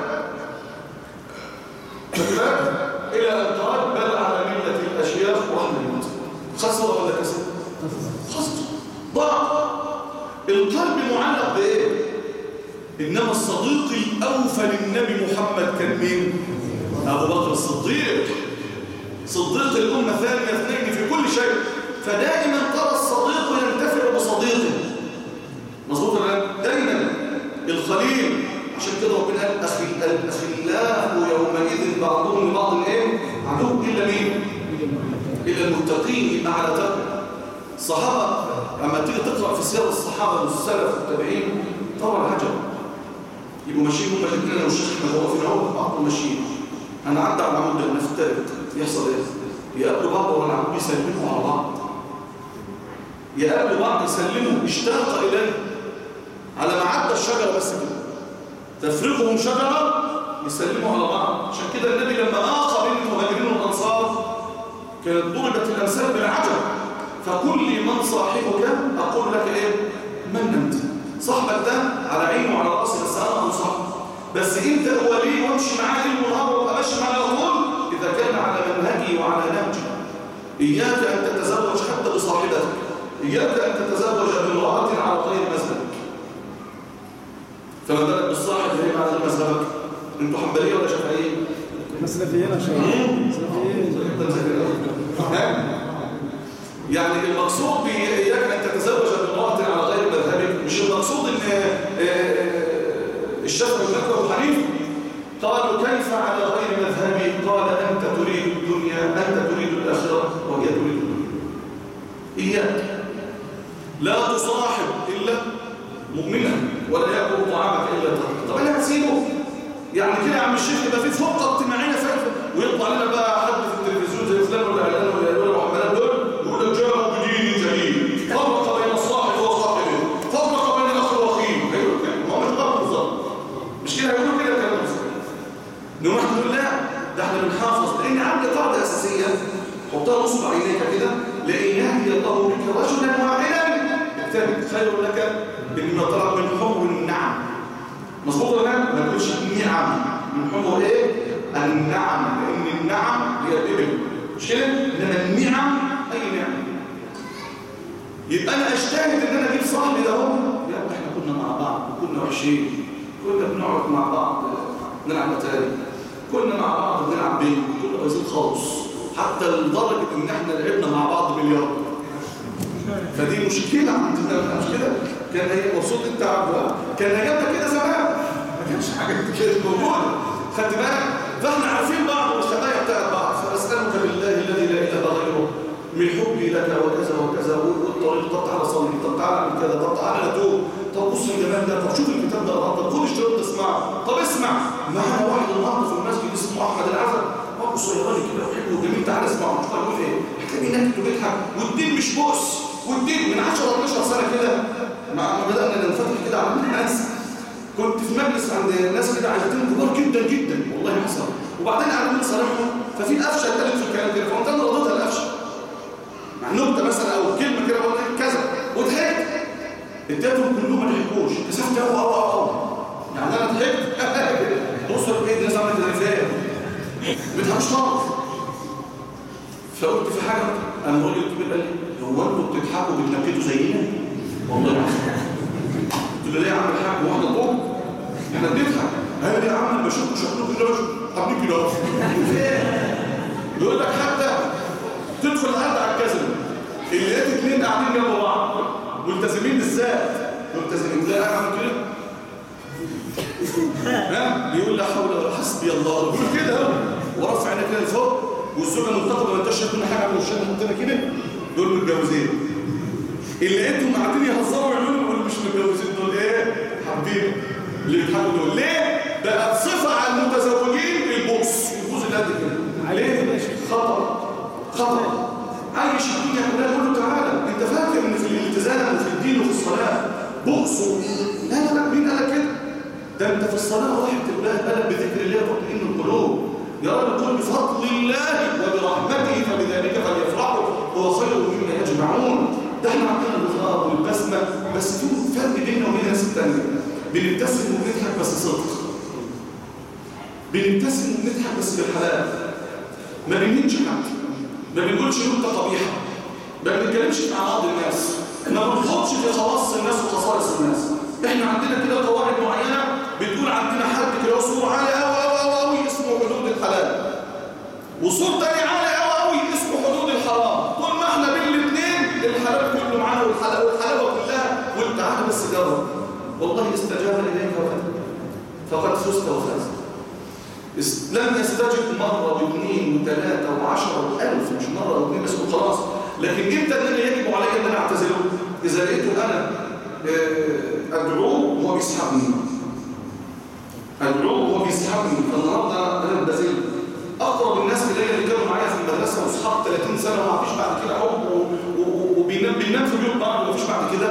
فكذلك الى ان قال بل على مله الاشياخ واحمد خسر ولا كسب خسر ضاع القلب معلق بايه انما الصديق الاوفى للنبي محمد كان مين ابو بكر الصديق صديق الامه ثانيه اثنين في كل شيء فدائما ترى الصديق ينتفع بصديقه مظبوط ولا لا؟ دايما الخليل عشان كده ربنا قال أخي- الأخلاء يومئذ بعضهم لبعض ايه عدو إلا مين إلا المتقين يبقى على تقوى الصحابة لما تيجي تقرأ في سير الصحابة والسلف والتابعين طبعا عجب يبقوا ماشيين هم الاثنين انا والشيخ احمد هو فينا هو بعضهم ماشيين انا عدى على العمود ده نفترق يحصل ايه؟ يقابلوا بعض ولا العمود يسلموا على بعض يقابلوا بعض يسلموا اشتاق اليه على ما عدى الشجره بس كده تفرقهم شجره يسلموا على بعض عشان كده النبي لما اخى بين المهاجرين والانصار كانت ضربت الامثال بالعجب فكل من صاحبك اقول لك ايه من انت صاحبك ده على عينه وعلى راسي بس انا انصحه بس انت ولي وامشي معاه ليل ونهار وابقى ماشي معاه على طول اذا كان على منهجي وعلى نهجي اياك ان تتزوج حتى بصاحبتك اياك ان تتزوج بامراه على غير مذهبك فما بالك بالصاحب اللي هي على غير مذهبك انتوا حنبليه ولا شافعيه مسلفيين يا شيخ مسلفيين يعني المقصود بإياك أن تتزوج بامرأة على غير مذهبك مش المقصود أن آه، آه، الشافعي بن أبو حنيفة قالوا كيف على غير مذهبي قال أنت تريد الدنيا أنت تريد الآخرة وهي تريد الدنيا إياك لا تصاحب إلا مؤمنا ولا يأكل طعامك إلا تقي طب أنا هسيبه يعني كده يا عم الشيخ يبقى في فرقة اجتماعية فعلا ويطلع لنا بقى حد في التلفزيون زي فلان ولا علان ولا ولا محمد دول يقول لك جاءوا بدين جديد فرق بين الصاحب وصاحبه فرق بين الأخ وأخيه هيقول كده ما هو مش غلط بالظبط مش كده هيقولوا كده كلام بالظبط نقوم احنا نقول لا ده احنا بنحافظ لان عندي قاعده اساسيه حطها نصب عينيك كده لان يهدي الله بك رجلا واحدا اكتب خير لك مما طلب من حمر النعم مظبوط ولا لا؟ ما تقولش النعم من حمر ايه؟ النعم لان النعم هي الابل مش كده؟ انما النعم اي نعم يبقى انا اجتهد ان انا اجيب صاحبي ده هو يا ابني احنا كنا مع بعض وكنا وحشين كنا بنقعد مع بعض نلعب اتاري كنا مع بعض بنلعب بينج كنا بايظين خالص حتى لدرجه ان احنا لعبنا مع بعض بلياردو فدي مشكله عندنا مش كده كان هي مبسوط انت عبد كان جابنا كده زمان ما كانش حاجه كده موجوده خدت بالك فاحنا عارفين بعض والخبايا بتاعت بعض فاسالك بالله الذي لا اله غيره من حبي لك وكذا وكذا والطريق طب تعالى صلي طب تعالى اعمل كذا طب تعالى نتوب طب بص الجمال ده طب شوف الكتاب ده النهارده خد اشتريت تسمعه طب اسمع معانا واحد النهارده في المسجد اسمه احمد العزب ابو صيغاني كده وحلو وجميل تعالى اسمعه شوف هيقول ايه هتلاقي نكت وبيضحك والدين مش بوس والدين من 10 12 سنه كده مع ما بدانا ننفتح كده على الناس كنت في مجلس عند ناس كده عايزين كبار جدا جدا والله حصل وبعدين قعدوا نصالحهم ففي قفشه اتكلمت في الكلام كده فقمت انا رضيتها القفشه مع نكته مثلا او كلمه كده بقول لك كذا وضحكت اديتهم كلهم ما ضحكوش كسفت قوي قوي قوي يعني انا ضحكت بصوا ايه الناس عملت ازاي ما بيضحكوش خالص فقلت في حاجه انا الراجل الكبير قال لي هو انتوا بتضحكوا بتنكتوا زينا والله العظيم قلت له ليه يا عم الحاج هو احنا طول احنا بنضحك ايوه يا عم بشوفكم شكلكم كده بشوف حابين كده يقول لك حتى تدخل الارض على الكذب اللي لقيت اثنين قاعدين جنب بعض ملتزمين بالذات ملتزمين تلاقي قاعد عامل كده ها بيقول لا حول ولا حسبي الله بيقول كده اهو ورفع عينك كده لفوق والزوجه منتقبه ما انتش شايف منها حاجه من الشغل حطينا كده دول متجوزين اللي لقيتهم قاعدين يهزروا ويعملوا يقولوا مش متجوزين دول ايه حابين اللي بيضحكوا دول ليه بقت صفه على المتزوجين البوس البوس اللي قد كده عليه خطر خطر عايش الدنيا كلها يقول له تعالى انت فاكر ان في الالتزام وفي الدين وفي الصلاه بؤس و- لا لا لا مين قال كده ده انت في الصلاه رحمه الله قال بذكر الله تطمئن القلوب يا رب قل بفضل الله وبرحمته فبذلك فليفرحوا هو خير مما يجمعون ده احنا عندنا الغار والبسمه بس في فرق بيننا وبين الناس الثانيه بنبتسم وبنضحك بس صدق بنبتسم وبنضحك بس بالحلال ما بنهنش حد ما بنقولش نكته قبيحه ما بنتكلمش في اعراض الناس ما بنخوضش في خواص الناس وخصائص الناس احنا عندنا كده قواعد معينه بتقول عندنا حد كده صوره عاليه قوي قوي قوي قوي اسمه حدود الحلال وصوت تاني عالي قوي قوي اسمه حدود الحرام طول ما احنا بين الاثنين الحلال كله معانا والحلال والحلاوه كلها وانت عارف بس جرب والله استجاب اليك وكذا فقد فزت وفزت اس- لم يستجب مرة واثنين وثلاثة وعشرة وألف مش مرة واثنين بس خلاص لكن امتى ان انا يجب علي ان انا اعتزله اذا لقيته انا آه، ادعوه وهو بيسحبني ادعوه وهو بيسحبني فالنهارده انا بزل اقرب الناس الي اللي كانوا معايا في المدرسه واصحاب 30 سنه وما فيش بعد كده حب و- و- وبينام بينام في بيوت بعض وما فيش بعد كده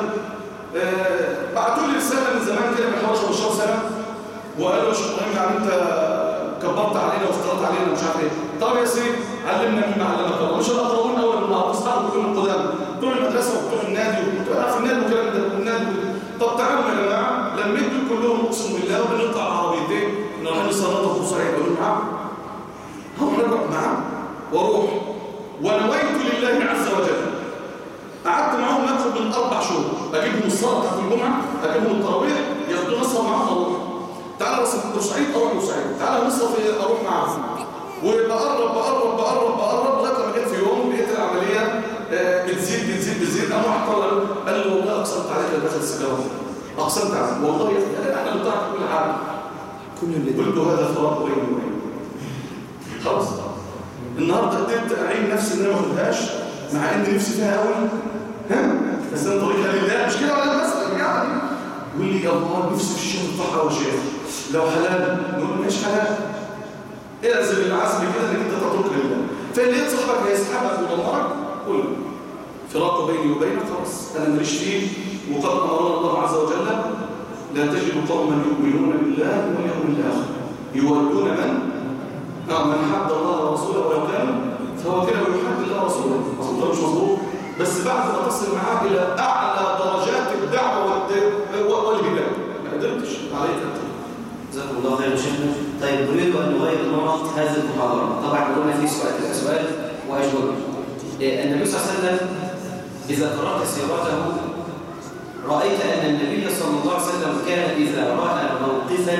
آه، بعتوا لي رساله من زمان كده من 11 15 سنه وقالوا يا شيخ ابراهيم يعني انت كبرت علينا وافترضت علينا ومش عارف ايه طب يا سيدي علمنا مما علمك الله مش الاقربون اول من النهار اصحاب كلهم القدام بتوع المدرسه وبتوع النادي وبتوع في النادي والكلام ده والنادي طب تعالوا يا جماعه لميتوا كلهم اقسم بالله وبنقطع عربيتين نروح نصنطوا في صحيح اقول معاهم هم نروح معاهم واروح ونويت لله عز وجل قعدت معاهم اكثر من اربع شهور اجيبهم الصلاه بتاعت الجمعه اجيبهم التراويح ياخدوا نصر معاهم اروح تعالى بس بورسعيد اروح بورسعيد تعالى مصر اروح معاهم وبقرب بقرب بقرب بقرب لغايه لما جيت في يوم لقيت العمليه آه، بتزيد بتزيد بتزيد قام واحد طلع قال لي والله اقسمت عليك لا دخل السيجاره اقسمت عليك والله يا اخي انا اللي بتاعك كل حاجه كل اللي قلت هذا فراق بيني وبينك خلاص النهارده قدرت اعين نفسي ان انا ما اخدهاش مع ان نفسي فيها قوي ها بس انا طريقها لله مش كده ولا بس يعني يقول لي يا الله نفسي في الشيخ الطحا يا شيخ لو حلال نقول مش حلال اعزل العزم كده انك انت تترك لله فاللي لقيت صاحبك هيسحبك ويدمرك قول فراق بيني وبينك خلاص انا ماليش فيه وقد امرنا الله عز وجل لا تجد قوما يؤمنون بالله واليوم الاخر يولون من نعم من حد الله ورسوله ولو كان فهو كده يحد الله ورسوله مظبوط ولا مش مظبوط بس بعد ما تصل معاه الى اعلى درجات الدعوه والد- والهدايه ما قدرتش عليك انت جزاكم الله خير يا شيخنا طيب نريد ان نغير نمط هذه المحاضره طبعا قلنا في سؤال كذا سؤال واجوبه إيه، النبي صلى الله عليه وسلم اذا قرات سيرته رايت ان النبي صلى الله عليه وسلم كان اذا راى موقفا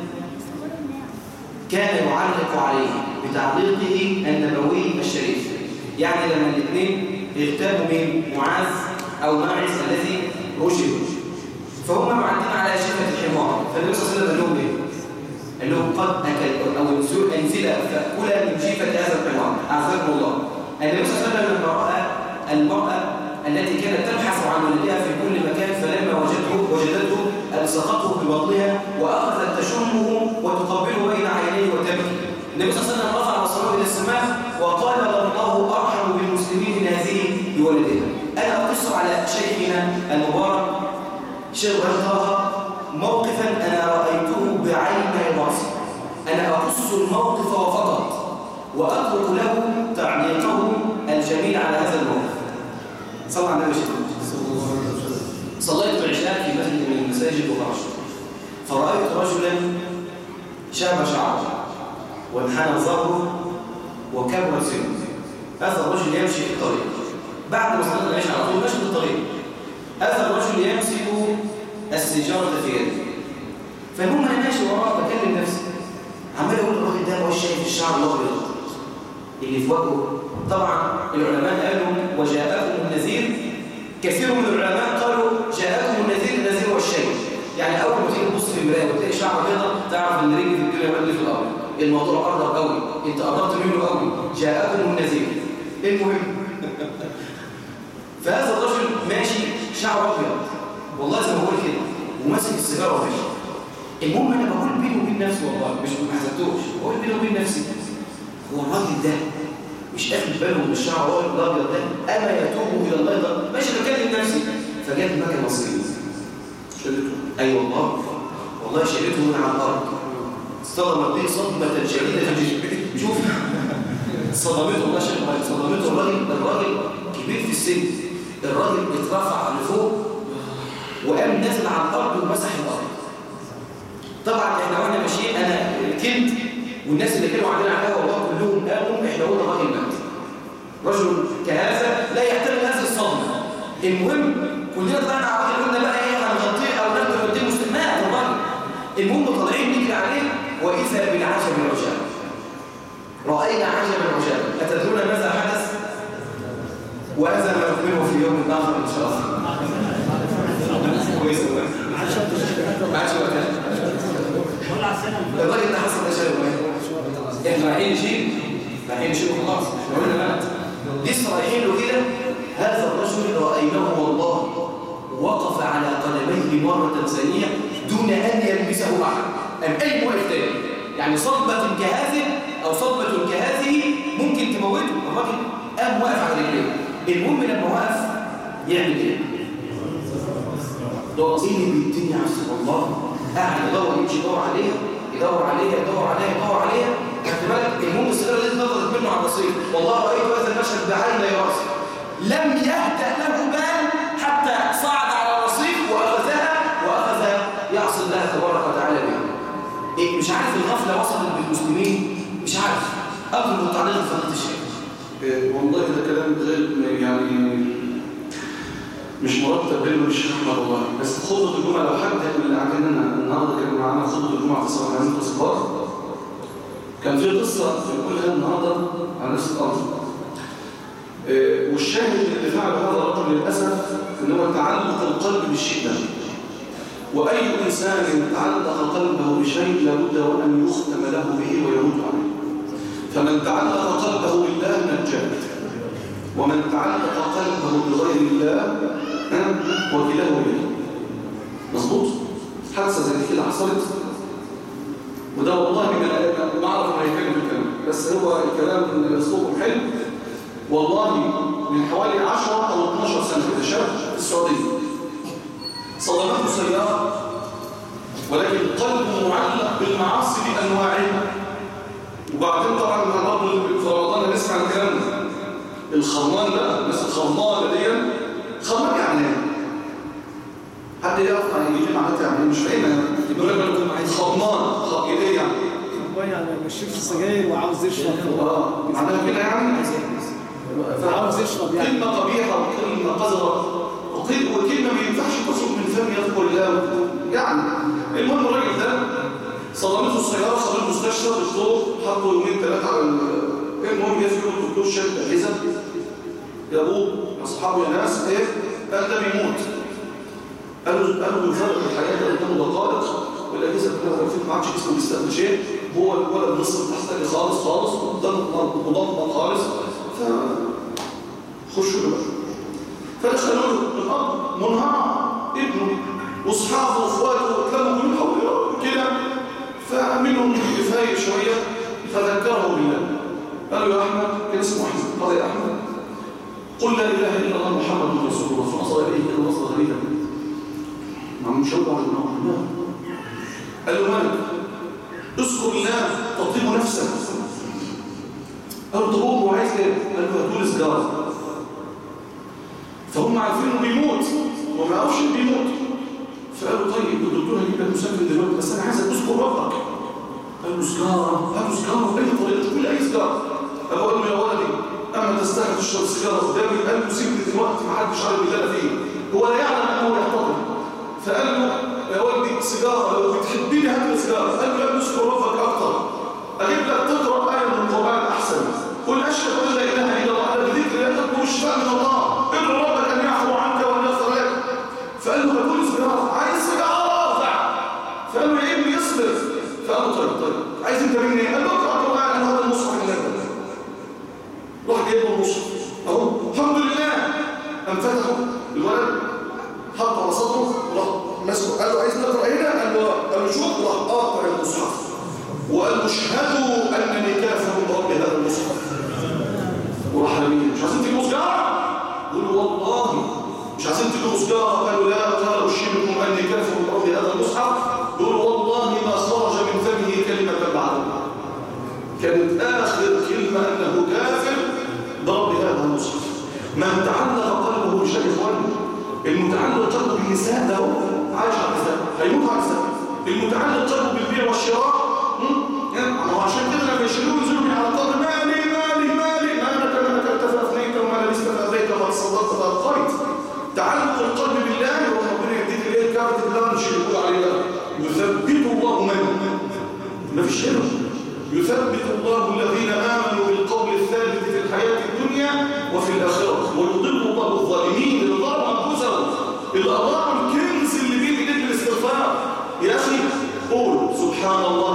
كان يعلق عليه بتعليقه النبوي الشريف يعني لما الاثنين اغتابوا من معاذ او ماعز الذي رشد فهم معدين على شفه الحمار فالنبي صلى الله عليه وسلم قال لهم ايه؟ قال لهم قد اكل او انزل انزل فاكلا من شفه هذا الحمار اعزكم الله النبي صلى الله عليه وسلم لما راى المراه التي كانت تبحث عن ولدها في كل مكان فلما وجدته وجدته الصقته ببطنها واخذت تشمه وتقبله بين عينيه وتبكي النبي صلى الله عليه وسلم رفع بصره الى السماء وقال الله ارحم بالمسلمين من هذه بولدها انا اقص على شيخنا المبارك شيخ ابراهيم طه موقفا انا رايته بعيني راسي انا اقص الموقف وفقط واترك له تعليقه الجميل على هذا الموقف صلى على النبي صليت العشاء في مسجد من المساجد وخرجت فرأيت رجلا شاب شعره وانحنى ظهره وكبر سنه هذا الرجل يمشي في الطريق بعد ما صليت العشاء على طول ماشي في الطريق هذا الرجل يمسك السيجارة في يده فالمهم انا ماشي وراه بكلم نفسي عمال اقول الراجل ده مش شايف الشعر الابيض اللي في وجهه طبعا العلماء قالوا وجاءكم النذير كثير من العلماء قالوا جاءكم النذير النذير هو الشيء يعني اول ما تيجي تبص في المرايه وتلاقي شعر بيضاء تعرف ان رجلي في الدنيا واللي في الارض الموضوع قرب قوي انت قربت منه قوي جاءكم النذير المهم فهذا الرجل ماشي شعره ابيض والله زي ما بقول كده وماسك السيجاره وماشي المهم انا بقول بيني وبين نفسي والله مش ما حسبتوش بقول بيني وبين نفسي هو الراجل ده مش اخد باله من الشعر الابيض ده اما يتوب الى الله ده ماشي بكلم نفسي فجت مكنه مصريه شدته اي والله والله شريته من على الارض اصطدمت به صدمه شديده في جسمه شوف صدمته والله شيخ إبراهيم، صدمته الراجل الراجل كبير في السن الراجل اترفع لفوق وقام نازل على الارض ومسح الارض طبعا احنا واحنا ماشيين انا كنت والناس اللي كانوا عندنا على القهوه والله كلهم قاموا احنا قلنا الراجل مات رجل كهذا لا يحتمل هذه الصدمه المهم كلنا طلعنا على الراجل قلنا بقى ايه هنغطيه او نقدر نديه مسلم مات الراجل المهم طالعين نجري عليه واذا بالعجب العجاب راينا عجبا عجابا اتدرون ماذا حدث وهذا ما نكمله في يوم اخر ان شاء الله كويس ما عادش وقت ولا السنه اللي فاتت الراجل ده حصل تشابه احنا رايحين نشيل رايحين نشيل خلاص احنا قلنا مات لسه رايحين له كده هذا الرجل رايناه والله وقف على قدميه مرة ثانية دون أن يلمسه أحد أم أي واقف تاني يعني صدمة كهذه أو صدمة كهذه ممكن تموته الراجل قام واقف على رجليه المهم لما وقف يعمل إيه؟ ده ايه اللي بيديني يا عبد الله قاعد يدور يمشي يدور عليها يدور عليها يدور عليها يدور عليها خدت بالك المهم الصغيره دي نظرت منه على الرصيف والله رايت هذا المشهد بعين راسي لم يهدأ له بال حتى صعد على الرصيف واخذها واخذ يعصي الله تبارك وتعالى بها إيه مش عارف الغفله وصلت بالمسلمين مش عارف اطلب التعليق لفضيله الشيخ إيه، والله ده كلام غير يعني مش مرتب بينه الشيخ احمد والله بس خطبه الجمعه لو حد من اللي قاعدين لنا النهارده كان معانا خطبه الجمعه في صباح العلم الصبار كان في قصه بنقولها النهارده على نفس الامر إيه، والشاهد اللي فعله هذا الرجل للاسف ان هو تعلق القلب بالشيء ده واي انسان تعلق قلبه بشيء لابد وان يختم له به ويموت عليه فمن تعلق قلبه بالله نجاه ومن تعلق قلبه بغير الله ها، وكله به مظبوط حادثه زي دي كده حصلت وده والله من الآيات ما اعرف ما يتكلم في الكلام بس هو الكلام اسلوبه حلو والله من حوالي 10 او 12 سنه كده شاب في السعوديه صدمته سياره ولكن قلبه معلق بالمعاصي بانواعها وبعدين طبعا برضه في رمضان نسمع الكلام ده الخرمان ده الناس الخرمانه دي خرمان يعني ايه؟ حد يعرف يعني يجي معناتها يعني إيه؟ مش فاهمها يقول لك خرمان خ- ايه يعني؟ هو يعني ما يشربش سجاير وعاوز يشرب اه معناها كده يعني عاوز يشرب يعني كلمه قبيحه وكلمه قذره وكل- وكلمه ما ينفعش تخرج من فم يذكر الله يعني المهم الراجل ده صدمته السياره صدمته المستشفى الدكتور حطوا يومين ثلاثه على ال- المهم يفكر الدكتور شد اجهزه يا ابوه يا اصحابه يا ناس ايه قال ده بيموت قالوا قالوا يفرق الحياه ده قدامه دقائق والاجهزه كلها واقفين ما عادش جسمه بيستقبل شيء هو الولد نصف تحت خالص خالص مدمر مدمر خالص ف خشوا له بقى فدخلوا له الاب منهار ابنه واصحابه واخواته اتلموا كلهم حوله كده فمنهم يفايق شويه فذكره بالله قال له يا احمد كان اسمه احمد قال يا احمد قل لا اله الا الله محمد رسول الله فنصر اليه كده نصر غريبا ما عم مشوع النار قال له مالك اذكر الله تطيب نفسك قال له طب هو عايز ايه؟ قال له هاتوا لي سجاره فهم عارفين انه بيموت وما يعرفش انه بيموت فقالوا طيب الدكتور هيجيب لك مسافر دلوقتي بس انا عايزك تذكر ربك قال له سجاره قال له سجاره باي طريقه تقول اي سجاره ابو قال له يا ولدي اما تستحق تشرب سيجاره قدامي قال له سيبني دلوقتي ما حدش عارف اللي انا فيه هو لا يعلم انه يحتضر فقال له يا ولدي سيجاره لو بتحبني هات لي سيجاره قال له لا اذكر ربك اكتر اجيب لك تقرا ايه من القران احسن قل اشهد ان لا اله الا الله انا بذكر لا تطلب الشفاء من الله ادعو ربك ان يعفو عنك وان يغفر لك فقال له هاتوا لي سيجاره عايز سيجاره فقال له يا ابني اصبر فقال له طيب طيب عايز انت مني ايه؟ قال له اقرا القران هذا المصحف اللي عندك راح جايب له المصحف اهو الحمد لله قام فتحه الولد حط على صدره وراح مسكه قال له عايز نقرا هنا قال له قال له شوف راح قاطع المصحف وقال له اشهدوا انني كافر برب هذا المصحف وراح رميه مش عايزين تجيبوا سجاره قالوا والله مش عايزين تجيبوا سجاره قالوا لا قالوا اشهدكم اني كافر برب هذا المصحف قالوا والله ما خرج من فمه كلمه بعد كانت آخر كلمة أنه كافر ضرب هذا المصحف من تعلق قلبه بشيء إخوانه المتعلق قلبه بالنساء ده هو عايش على النساء هيموت على النساء المتعلق قلبه بالبيع والشراء هم؟ يعني ما هو عشان كده لما يشيلوه ينزلوا من على القبر مالي مالي مالي ما أنك ما أكلت فأفنيت وما لبست فأبيت وما تصدقت فأبقيت تعلق القلب بالله وربنا يديك الايه الكارت بلانش اللي بيقول عليه ده يثبت الله من ما فيش هنا يثبت الله الذين آمنوا بالقول الثابت في الحياة الدنيا وفي الآخرة ويضل الله الظالمين اللي ضروا أنفسهم اللي أضاعوا الكنز اللي بين إيديك الاستغفار يا أخي قول سبحان الله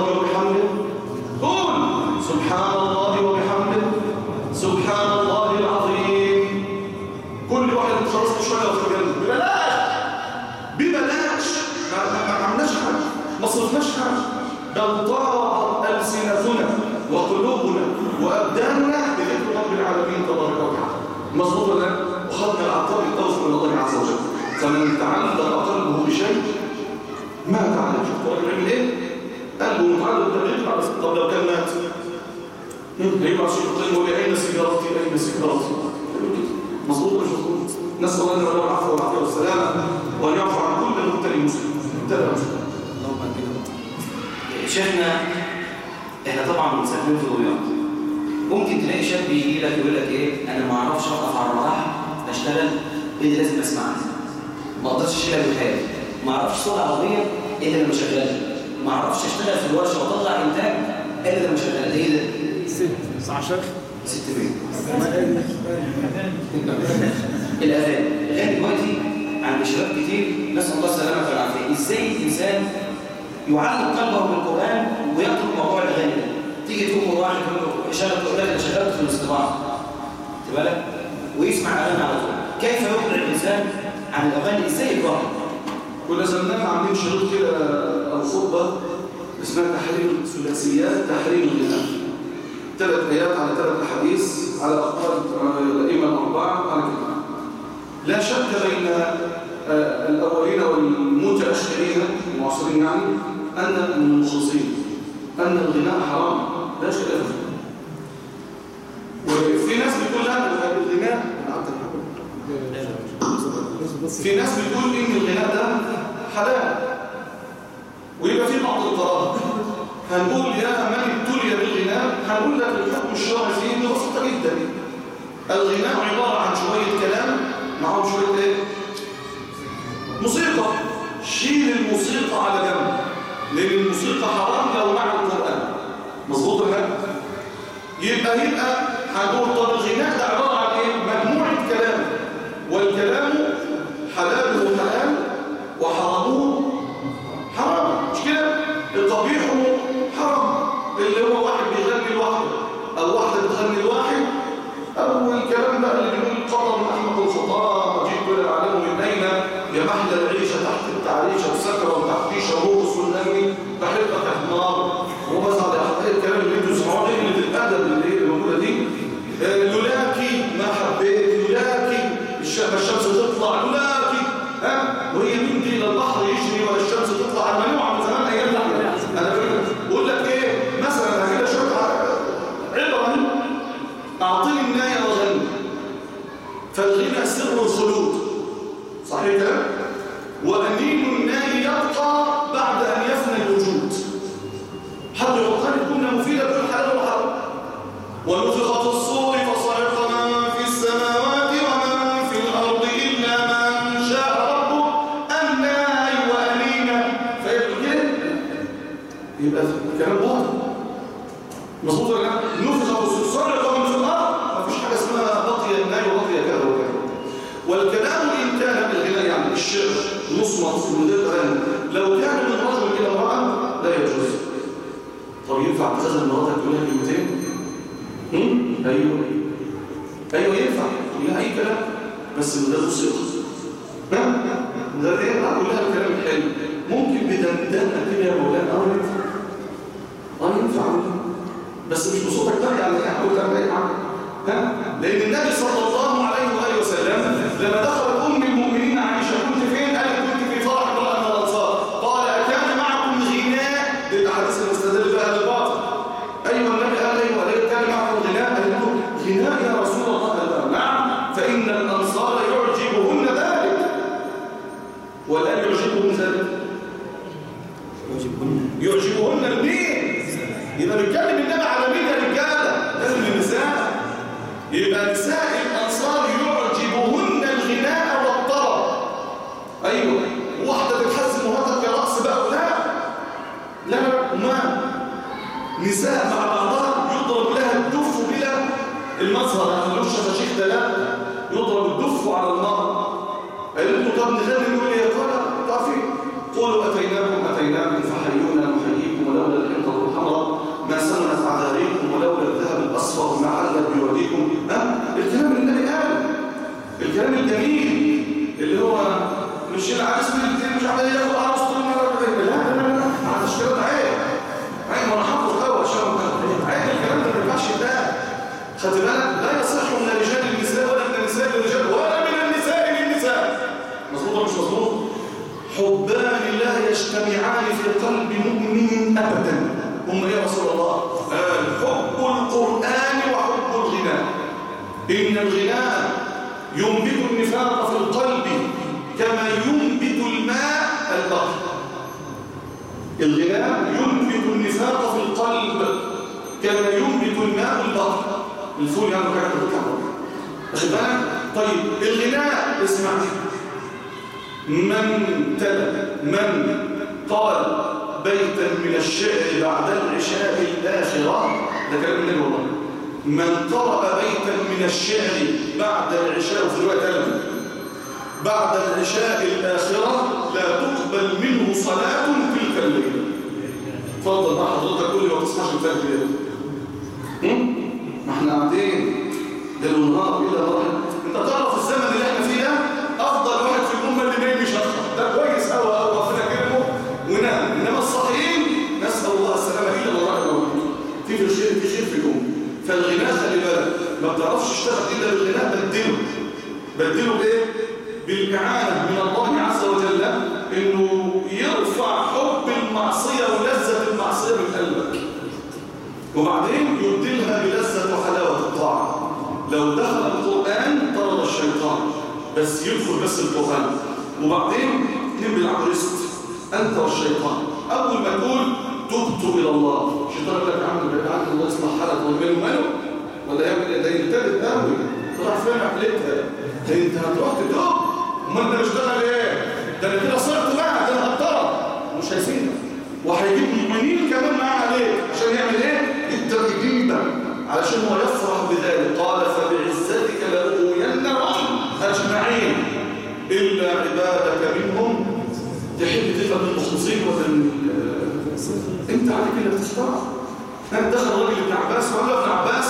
سبحان الله العظيم كل واحد خلص شويه وفي الجنه ببلاش ببلاش ما ما- ما عملناش حاجه ما صرفناش حاجه بل طارت السنتنا وقلوبنا وابداننا بذكر رب العالمين تبارك وتعالى مظبوط ولا لا؟ وخدنا العطاء التوفيق من الله عز وجل فمن تعلق قلبه بشيء ما تعلق شوف الراجل عمل ايه؟ قلبه متعلق بالطريق على طب لو كان مات هيبقى عشان يقول يقول اين سيجارتي اين سيجارتي يقول كده. مظبوط ولا مش مظبوط نسال الله لنا العفو والعافيه والسلامه وان يعفو عن كل مبتلي مسلم مبتلى مسلم اللهم امين شيخنا احنا طبعا بنسافر في الرياض ممكن تلاقي شاب يجي لك يقول لك ايه انا ما اعرفش اقف على المراحل اشتغل ايه لازم اسمعها ما اقدرش اشيلها بالحياه ما اعرفش صوت عربيه الا لما اشغلها ما اعرفش اشتغل في الورشه واطلع انتاج الا لما اشغلها ده ايه ده؟ ست صح شيخ ست بيت ما قال الاذان الاغاني دلوقتي عند شباب كتير نسال الله السلامه والعافيه ازاي الانسان يعلق قلبه بالقران ويترك موضوع الاغاني ده تيجي تقوم واحد يقول له شغل تقول لك انا شغلت في الاستطاعه خد بالك ويسمع اغاني على طول كيف يقرا الانسان عن الاغاني ازاي يقرا كنا زمان عاملين شروط كده او خطبه اسمها تحريم الثلاثيات تحريم الغناء ثلاث ايات على ثلاث احاديث على اقوال الائمه الاربعه على كده لا شك بين آه، الاولين والمتاخرين المعاصرين يعني ان المخلصين ان الغناء حرام لا شك فيه وفي ناس بتقول لا الغناء في ناس بتقول ان الغناء ده حلال ويبقى في بعض القرار هنقول يا من ابتلي بالغناء هنقول لك الحكم الشرعي فيه بسيطه جدا الغناء عباره عن شويه كلام معاهم شويه ايه موسيقى شيل الموسيقى على جنب لان الموسيقى حرام لو مع القران مظبوط ولا لا يبقى يبقى هنقول طب الغناء ده عباره عن ايه مجموعه كلام والكلام حلاله حلال وحرامه حرام مش كده القبيح حرام اللي هو واحد بيغني لوحده او واحده بتغني لواحد او الكلام بقى اللي بيقول قدر احمد الخطاب جئت لا اعلم من اين يا محلى العيشه تحت التعريشه وسكر وتحتيشه وروس والنمي بحبك يا حمار ومزعل يا حمار الكلام اللي انتوا تسمعوه ده اللي الادب اللي هي الموجوده دي آه، لولاكي ما حبيت لولاكي الش- ما الشمس تطلع لولاكي ها وهي مين دي لا البحر يجري ولا الشمس تطلع الممنوع من زمان ايام احنا انا بقول- بقول لك ايه مثلا انا كده شويه ع- عبره اهي اعطيني النايه وغني فالغنى سر الخلود صحيح كده وانين الناي يبقى بعد ان يفنى الوجود حد يقول جمله مفيده بتقول حلال وحرام ونفخ في الصور فصعق من في السماوات ومن في الأرض إلا من شاء ربه الناي وأنينا فيبقى كده يبقى الكلام باطل مظبوط ولا لا؟ نفخ في الصور صعق من في الأرض مفيش حاجة اسمها بقي الناي وبقي كذا وكذا والكلام إن كان بالغناء يعني الشعر مصمت من غير غنى لو كان من رجل إلى امرأة لا يجوز طب ينفع تغزل مراتك تقول لها كلمتين؟ هم؟ ايوه ايوه ينفع لا اي كلام بس من غير موسيقى ها من غير ايه هقول لها الكلام الحلو ممكن بدندنه كده يا مولانا اه اه ينفع بس مش بصوتك بقى يعني ايه هقول لها ايه ها لان النبي صلى الله عليه واله وسلم لما دخلت ام المؤمنين عائشه كنت فين قالت كنت في فرح امراه من الانصار قال اكان معكم غناء للاحاديث المستدل بها للباطل ايوه النبي قال ايوه ليه كان معكم غناء قال له غناء يا رسول الله قال له نعم فان الانصار يعجبهن ذلك والان يعجبهم ذلك يعجبهن المين يبقى بيتكلم النبي على مين يا رجاله لازم النساء يبقى نساء الانصار يعجبهن الغناء والطرب ايوه واحده بتحزن مراتك يا رقص بقى لا لا لا ما نساء مع بعضها يضرب لها الدف بلا المظهر ما تقولوش شفاشيخ ده لا يضرب الدف على المرأة قال انتوا طب نغني نقول يا ترى تعرفين قولوا اتيناكم اتيناكم فحيونا نحييكم ولولا الحنطه الحمراء ما سمنت عذاريكم ولولا الذهب الاصفر ما حلت بواديكم ها لا يصح من الرجال للنساء ولا من النساء للرجال ولا من النساء للنساء مظبوط ولا مش مظبوط حبان لا يجتمعان في قلب مؤمن ابدا هم ايه يا رسول الله قال حب القران وحب الغناء ان الغناء ينبت النفاق في القلب كما ينبت الماء البحر الغناء ينبت النفاق في القلب كما ينبت الماء البحر الفول يعني حاجه بتطلع واخد بالك طيب الغناء اسمع من تلا من قال بيتا من الشعر بعد العشاء الآخرة ده كلام النبي والله من قرأ بيتا من الشعر بعد العشاء وفي رواية تلم بعد العشاء الآخرة لا تقبل منه صلاة تلك الليلة اتفضل بقى حضرتك كل ما تصحاش الفجر كده ما احنا قاعدين ده النهار الى واحد انت تعرف الزمن اللي احنا فيه ده افضل واحد في الامه اللي نايم يشخر ده كويس قوي قوي ربنا كرمه ونام انما الصحيحين نسال الله السلامه الا من رحمه الله في في خير في خير فيكم فالغناء خلي بالك ما بتعرفش تشتغل الا بالغناء بدله بدله بايه بالاعانه من الله عز وجل انه يرفع حب المعصيه ولذه المعصيه من قلبك وبعدين يبدلها بلذة وحلاوة الطاعة لو دخل القرآن طرد الشيطان بس يدخل بس القرآن وبعدين اتنين بالعقرست أنت والشيطان أول ما تقول تبت إلى الله الشيطان يقول لك عمل بعيد عنه الله يصلح حالك والمال ماله ولا يعمل ده ينتبه قوي تروح فين عقلتها ده انت هتروح تتوب امال انت بتشتغل ايه ده انا كده صرت بقى ده انا هضطرب مش هيسيبك وهيجيب مؤمنين كمان معاه عليك عشان يعمل ايه الترجيبة علشان هو يفرح بذلك قال فبعزتك لأغوينهم أجمعين إلا عبادك منهم تحب تبقى من المخلصين ولا من انت عليك اللي بتختار انت دخل راجل ابن عباس وقال له ابن عباس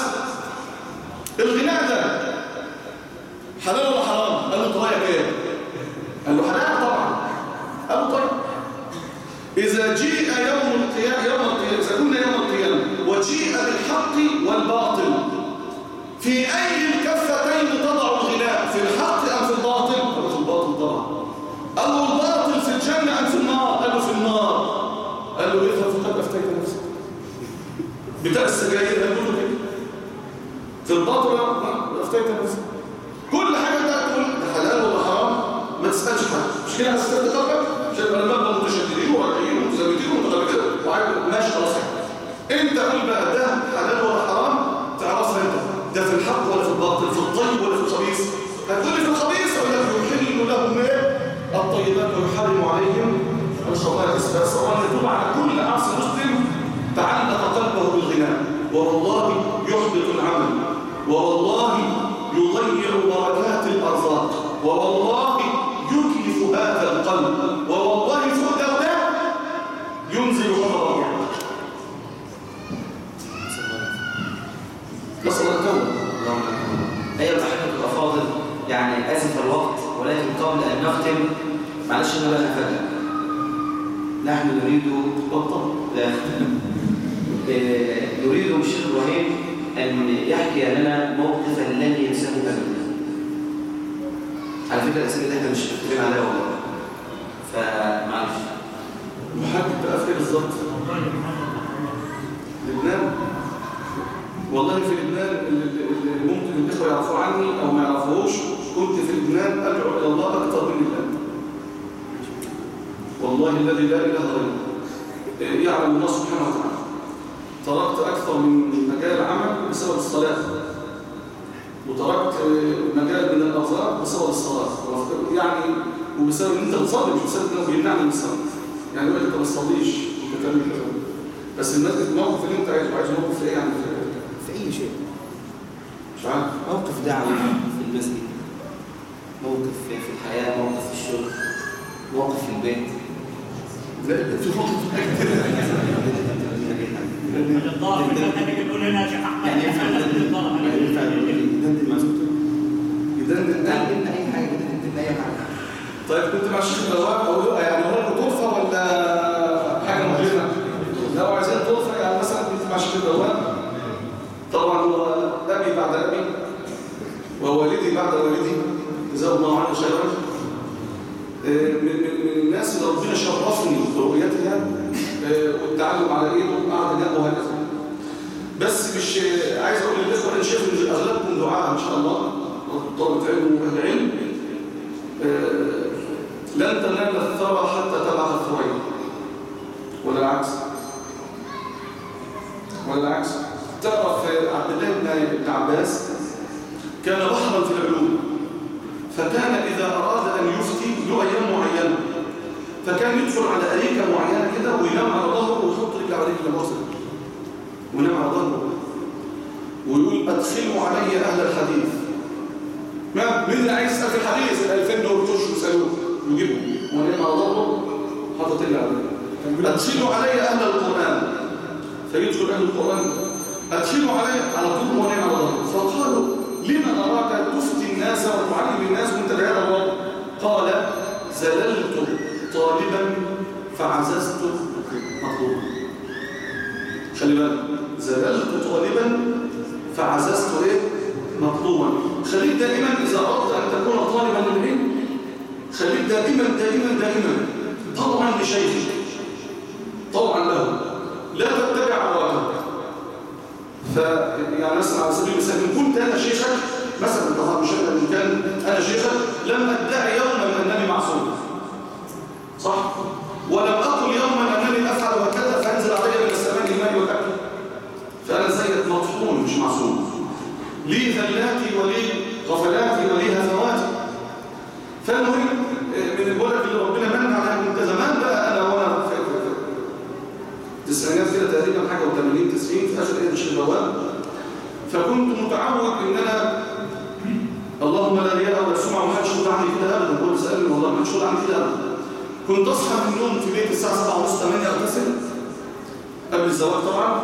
الغناء ده حلال ولا حرام؟ قال له طريقك ايه؟ قال له حلال طبعا قال له طيب إذا جيء يوم القيامة يوم القيامة إذا كنا يوم القيامة وجيء بالحق والباطل في أي الكفتين تضع الغناء في الحق أم في الباطل؟ قال في الباطل طبعا قال له الباطل في الجنة أم في النار؟ قال له في النار قال له اذهب فقد أفتيت نفسك بتاع السجاير قال له كده في الباطل لا أفتيت نفسك كل حاجة ده تقول ده حلال ولا حرام ما تسألش حد مش كده هتستفد قلبك عشان العلماء متشددين وراجعين ومتزوجين ومتغلبين وعايز ماشي خلاص انت قول بقى ده حلال ولا حرام تعرفها انت ده في الحق ولا في الباطل في الطيب ولا في الخبيث هتقول لي في الخبيث اقول لك يحل لهم ايه الطيبات ويحرم عليهم الخبائث بس هو يتوب على كل عاصي مسلم تعلق قلبه بالغناء والله يحبط العمل والله يضيع بركات الارزاق والله يتلف هذا القلب والله فوق ده ينزل غضب الله نسأل الله التوبة أيها الأحبة الأفاضل يعني آسف الوقت ولكن قبل أن نختم معلش أنا بقى نفاجأ نحن نريد بطل لا آه، نريد الشيخ إبراهيم أن يحكي لنا موقفا لن ينساه أبدا على فكرة الأسئلة دي احنا مش متفقين عليها والله فمعلش محدد بقى في إيه بالظبط لبنان والله في لبنان اللي اللي ممكن الاخوه يعرفوا عني او ما يعرفوش كنت في لبنان ادعو الى الله اكثر من الان والله الذي لا اله غيره يعلم الله سبحانه وتعالى تركت اكثر من مجال عمل بسبب الصلاه وتركت مجال من الارزاق بسبب الصلاه يعني وبسبب ان انت بتصلي مش بسبب انه بيمنعني من الصلاه يعني يقول لك انت ما بتصليش انت بتعمل كده بس الناس الموقف اللي انت عايزه عايز موقف ايه يعني في أي شيء مش عارف موقف دعوة في المسجد موقف في في الحياة موقف في الشغل موقف في البيت لا في موقف الضار من كان يقول لنا يا شيخ احمد يعني ينفع ينفع يدندن مع زوجته يدندن لا قلنا أي حاجة يدندن أي حاجة طيب كنت مع الشيخ البواب اقول له يعني هو لكم طرفه ولا حاجه مهمه لو عايزين طرفه يعني مثلا كنت مع الشيخ البواب طبعا هو ابي بعد ابي ووالدي بعد والدي جزاه الله عنه خيرا آه، من من من الناس اللي ربنا شرفني برؤيتها آه، والتعلم على ايده وقعد هناك وهكذا بس مش آه، عايز اقول للاخوه انا شايف ان اغلبكم دعاء ان شاء الله طلبه علم واهل علم آه، لن تنال الثرى حتى تبعث الثريا ولا العكس ولا العكس تعرف عبد الله بن- بن عباس كان بحرا في العلوم فكان إذا أراد أن يفتي له أيام معينة فكان يدخل على أريكة معينة كده وينام على ظهره ويحط رجل على رجل مصر وينام على ظهره ويقول أدخلوا علي أهل الحديث ما مين اللي عايز يسأل في الحديث الألفين دول تشوا يسألوه يجيبوا ونام على ظهره حاطط رجل على رجل أدخلوا علي أهل القرآن فيدخل أهل القرآن أدخلوا علي على طول ونام على ظهره فقالوا لما أراك تفتي الناس وتعلم الناس وانت بهذا الوضع قال زللت طالبا فعززت مطلوبا خلي بالك زللت طالبا فعززت ايه مطلوبا خليك دائما اذا اردت ان تكون طالبا للعلم خليك دائما دائما دائما طوعا لشيخك طوعا له لا تتبع عواقبك فيعني مثلا على سبيل المثال ان كنت انا شيخك مثلا طبعا مش انا ان كان انا شيخك لم ادعي يوما انني معصوم صح ولم اقل يوما انني افعل وكذا فانزل علي من السماء الماء والاكل فانا زيك مطحون مش معصوم لي ذلاتي ولي غفلاتي ولي هفواتي فالمهم من الولد اللي ربنا من عليها من زمان بقى انا وانا في التسعينات كده تقريبا حاجه و80 90 في اخر ايه مش البواب فكنت متعود ان انا اللهم لا رياء ولا سمعه وما حدش يقول عني كده ابدا هو بيسالني والله ما حدش يقول عني كده ابدا كنت اصحى من النوم في بيت الساعه 7 ونص 8 اغتسل قبل الزواج طبعا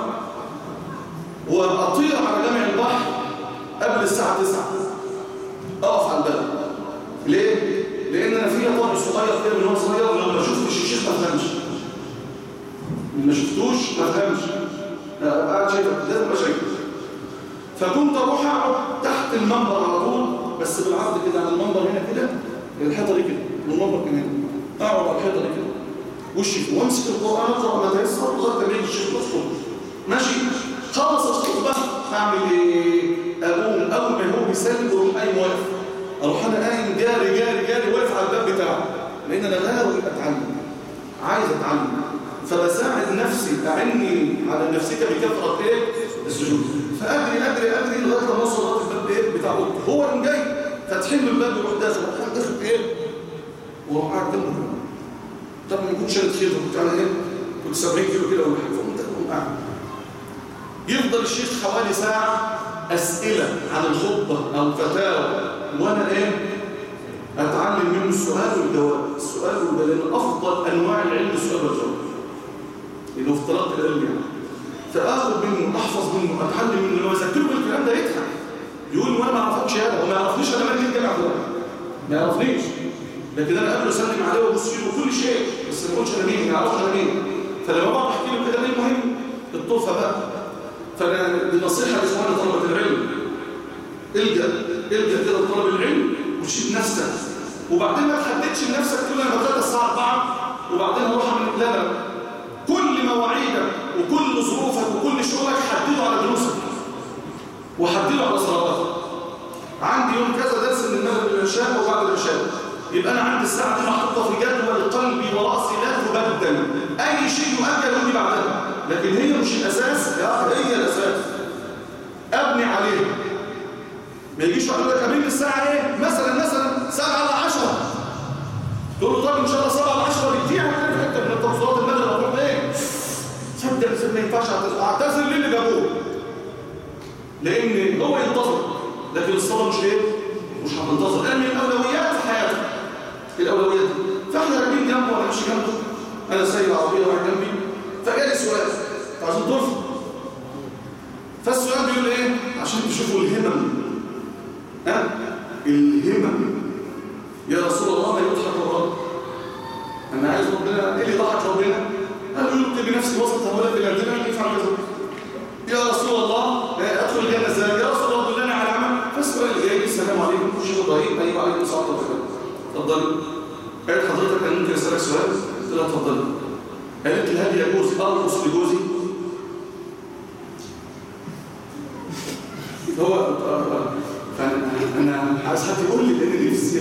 واطير على جامع البحر قبل الساعه 9 اقف على الباب ليه؟ لان انا فيا طالب صغير كده من هو صغير لو ما شفتش الشيخ ما فهمش ما شفتوش ما فهمش قاعد شايفك لازم ابقى شايفك فكنت اروح اقعد تحت المنبر على طول بس بالعرض كده على المنبر هنا كده الحيطه دي كده والمنبر كان هنا اقعد على الحيطه دي كده وشي وامسك القران اقرا ما تيسر لغايه ما يجي الشيخ يخطب ماشي خلص الخطبه اعمل ايه؟ اقوم اول ما هو بيسلم اروح قايم واقف اروح انا قايم جاري جاري جاري واقف على الباب بتاعه لان انا غاوي اتعلم عايز اتعلم فبساعد نفسي اعني على نفسك بكثره ايه السجود فاجري اجري اجري لغايه ما اوصل لغايه الباب ايه بتاع اوضتي هو قام جاي فاتحين له الباب يروح داخل راح داخل ايه وراح قاعد جنبه طب ما كنتش شايل خير كنت انا ايه كنت 70 كيلو كده ولا حاجه فقمت اقوم قاعد يفضل الشيخ حوالي ساعه اسئله عن الخطبه او فتاوى وانا ايه اتعلم منه السؤال والجواب السؤال والجواب لان افضل انواع العلم السؤال والجواب لانه افتراض العلم يعني فاخذ منه احفظ منه اتعلم منه لما اذكره بالكلام ده يضحك يقول وانا ما اعرفكش هذا وما يعرفنيش انا مالي الجامعه ده ما يعرفنيش لكن انا قبل اسلم عليه وابص له كل شيء بس ما اقولش انا مين ما يعرفش انا مين فلما بقعد احكي له كده ليه مهم الطرفه بقى فانا بالنصيحه لاخواننا طلبه العلم الجا الجا كده لطلب العلم وشيل نفسك وبعدين ما تحددش لنفسك تقول انا بتغدى الساعه 4 وبعدين اروح اعمل لا لا كل مواعيدك وكل ظروفك وكل شغلك حدده على دروسك وحدده على صلاتك عندي يوم كذا درس من المغرب للعشاء وبعد العشاء يبقى انا عندي الساعه دي محطوطه في جدول قلبي وراسي لا تبدل اي شيء يؤجل يقول لي بعدها لكن هي مش الاساس يا اخي هي الاساس ابني عليها ما يجيش واحد يقول لك قابلني الساعه ايه مثلا مثلا 7 ل 10 تقول له طب ان شاء الله 7 ل 10 بكتير وكان في حته من التوصيلات المغرب اقول ايه صدق ما ينفعش اعتذر اعتذر ليه اللي جابوه لان هو ينتظر لكن الصلاه مش ايه مش هتنتظر لان من الاولويات في حياتك الاولويات فاحنا راكبين جنبه ولا مش جنبه انا سايق عربيه واحد جنبي فجالي سؤال عشان ترفض فالسؤال بيقول ايه عشان تشوفوا الهمم ها الهمم يا رسول الله ما يضحك الرب انا عايز ربنا ايه اللي ضحك ربنا قال له يلقي بنفسي وسط هؤلاء الذين يفعل كذا يا رسول الله ادخل الجنه ازاي يا رسول الله دلني على عمل فالسؤال اللي جاي لسه الشيخ ابراهيم ايوه عليكم السلام ورحمه الله اتفضل قالت حضرتك انا ممكن اسالك سؤال قلت لها اتفضل قالت لي هل يجوز ارقص لجوزي هو فانا انا عايز حد يقول لي لان نفسي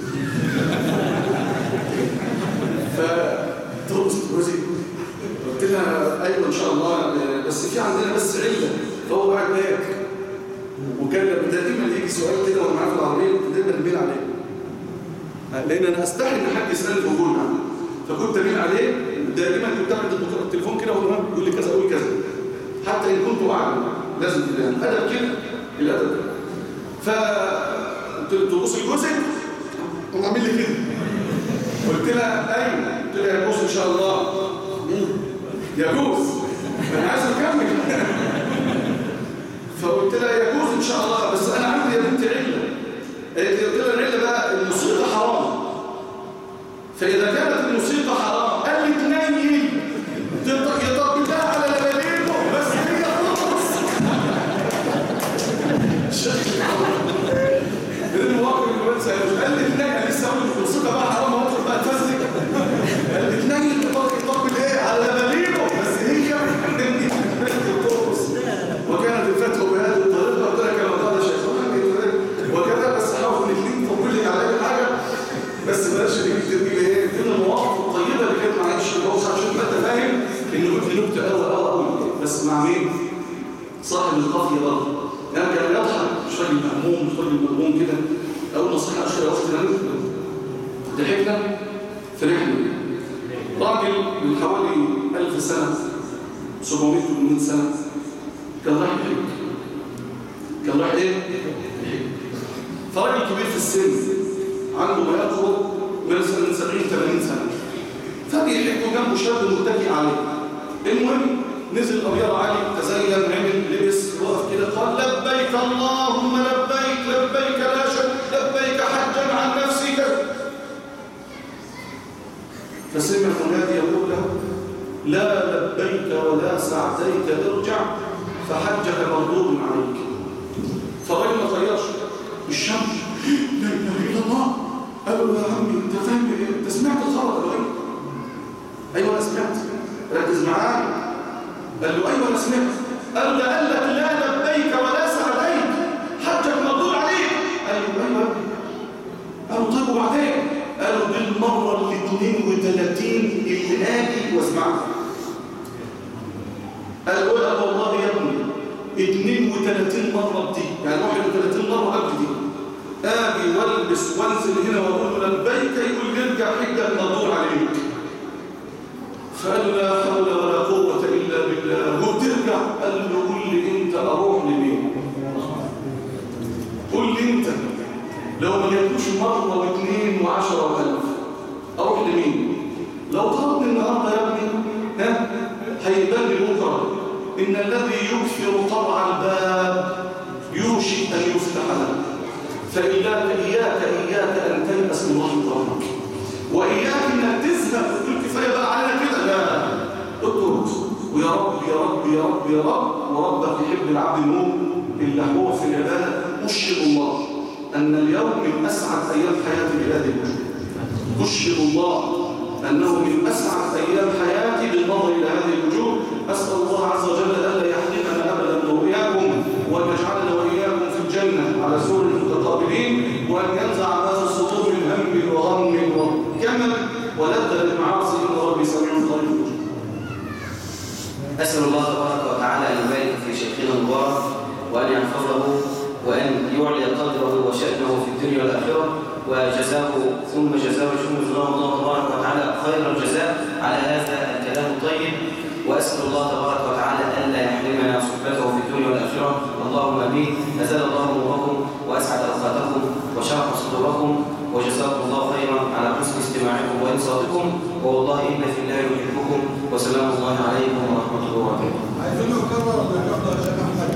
فترقص لجوزي قلت لها ايوه ان شاء الله بس في عندنا بس عله فهو قاعد هناك وكان دائما يجي سؤال كده وانا معاه في العربيه كنت دايما اميل عليه لان انا استحي ان حد يسالني في وجود معاه فكنت اميل عليه دائما كنت اخد التليفون كده واقول له يقول لي كذا اقول كذا حتى ان كنت اعلم لازم كده يعني ادب كده الادب كده فقلت له تبص لجوزك قام عامل لي كده قلت لها ايوه قلت لها يجوز ان شاء الله يجوز انا عايز اكمل فقلت لها يجوز ان شاء الله بس انا عندي يا بنتي عله قالت لي قلت لها العله بقى الموسيقى حرام فاذا كانت الموسيقى حرام قال لي تنيل يطبق لها على لبابينه بس هي خلاص المواقف اللي بنسى قال لي تنيل لسه اقول الموسيقى بقى حرام وادخل بقى اتفزك قال لي تنيل يطبق ايه على لبابينه بس هي وكانت الفتوى بهذه الطريقه قلت لك انا قال شيخ وكذا بس حاول الاثنين تقول لي على اي حاجه بس بلاش اللي تجيب ايه من المواقف الطيبه اللي كانت معايا الشيخ هو عشان ما انت فاهم انه قلت نكته قوي قوي قوي بس مع مين؟ صاحب القافيه برضه يعني كان يضحك مش راجل مهموم مش راجل مهموم كده اول نصيحه اشهر يا اختي ضحكنا فرحنا راجل من حوالي 1000 سنه 700 800 سنه كان رايح يحج كان رايح ايه؟ يحج فراجل كبير في السن عنده ما يقرب من 70 80 سنه فبيحج وجنبه شاب متكئ عليه المهم نزل ابيض علي تزين عمل لبس وقف كده قال لبيك اللهم لبيك لبيك لا شك لبيك حجا عن نفسك فسمع منادي يقول له لا لبيك ولا سعديك ارجع فحجك مردود عليك فالراجل ما طيرش الشمس لا اله الا الله قال له يا عمي انت فاهم ايه انت سمعت الخبر قال له ايوه ايوه انا سمعت ركز معايا قال له ايوه انا سمعت قال له قال لك لا لبيك ولا سعديك حجك مردود عليك قال له ايوه قال له طيب وبعدين قال له بالمره ال 32 اللي اجي واسمعها قال له لا والله يا ابني 32 مرة بدي يعني 31 مرة قبل دي آجي والبس وانزل هنا واقول له لبيك يقول يرجع حجك مردود عليك فقال له لا حول ولا قوة إلا بالله وترجع قال له قول لي أنت أروح لمين قول لي أنت لو ما جاتوش مرة واثنين وعشرة وألف أروح لمين لو طلبني النهاردة يا ابني ها هيبان لي بكره ان الذي يكثر طرع الباب يوشك ان يفتح له فاياك اياك اياك ان تيأس من رحمه ربك واياك انك تذهب وتقول كفايه بقى علينا كده لا اترك ويا رب يا رب يا رب يا رب وربك يحب العبد المؤمن اللي هو في العباده اشهد الله ان اليوم من اسعد ايام حياتي بهذه الوجوه اشهد الله أنه من أسعد أيام حياتي بالنظر إلى هذه الوجوه أسأل الله عز وجل ألا يحرمنا أبدا وإياكم وأن يجعلنا وإياكم في الجنة على سور المتقابلين وأن ينزع ما في الصدور من هم وغم وكمل ولذة المعاصي إن ربي سميع قريب أسأل الله تبارك وتعالى أن يبارك في شيخنا المبارك وأن يحفظه وأن يعلي قدره وشأنه في الدنيا والآخرة وجزاه ثم جزاه ثم جزاه الله تبارك وتعالى خير الجزاء على هذا الكلام الطيب وأسأل الله تبارك وتعالى ألا يحرمنا صحبته في الدنيا والآخرة اللهم آمين أزال الله نوركم وأسعد أوقاتكم وشرح صدوركم وجزاكم الله خيرا على حسن استماعكم وإنصاتكم والله إن في الله يحبكم وسلام الله عليكم ورحمة الله وبركاته عايزين نكرر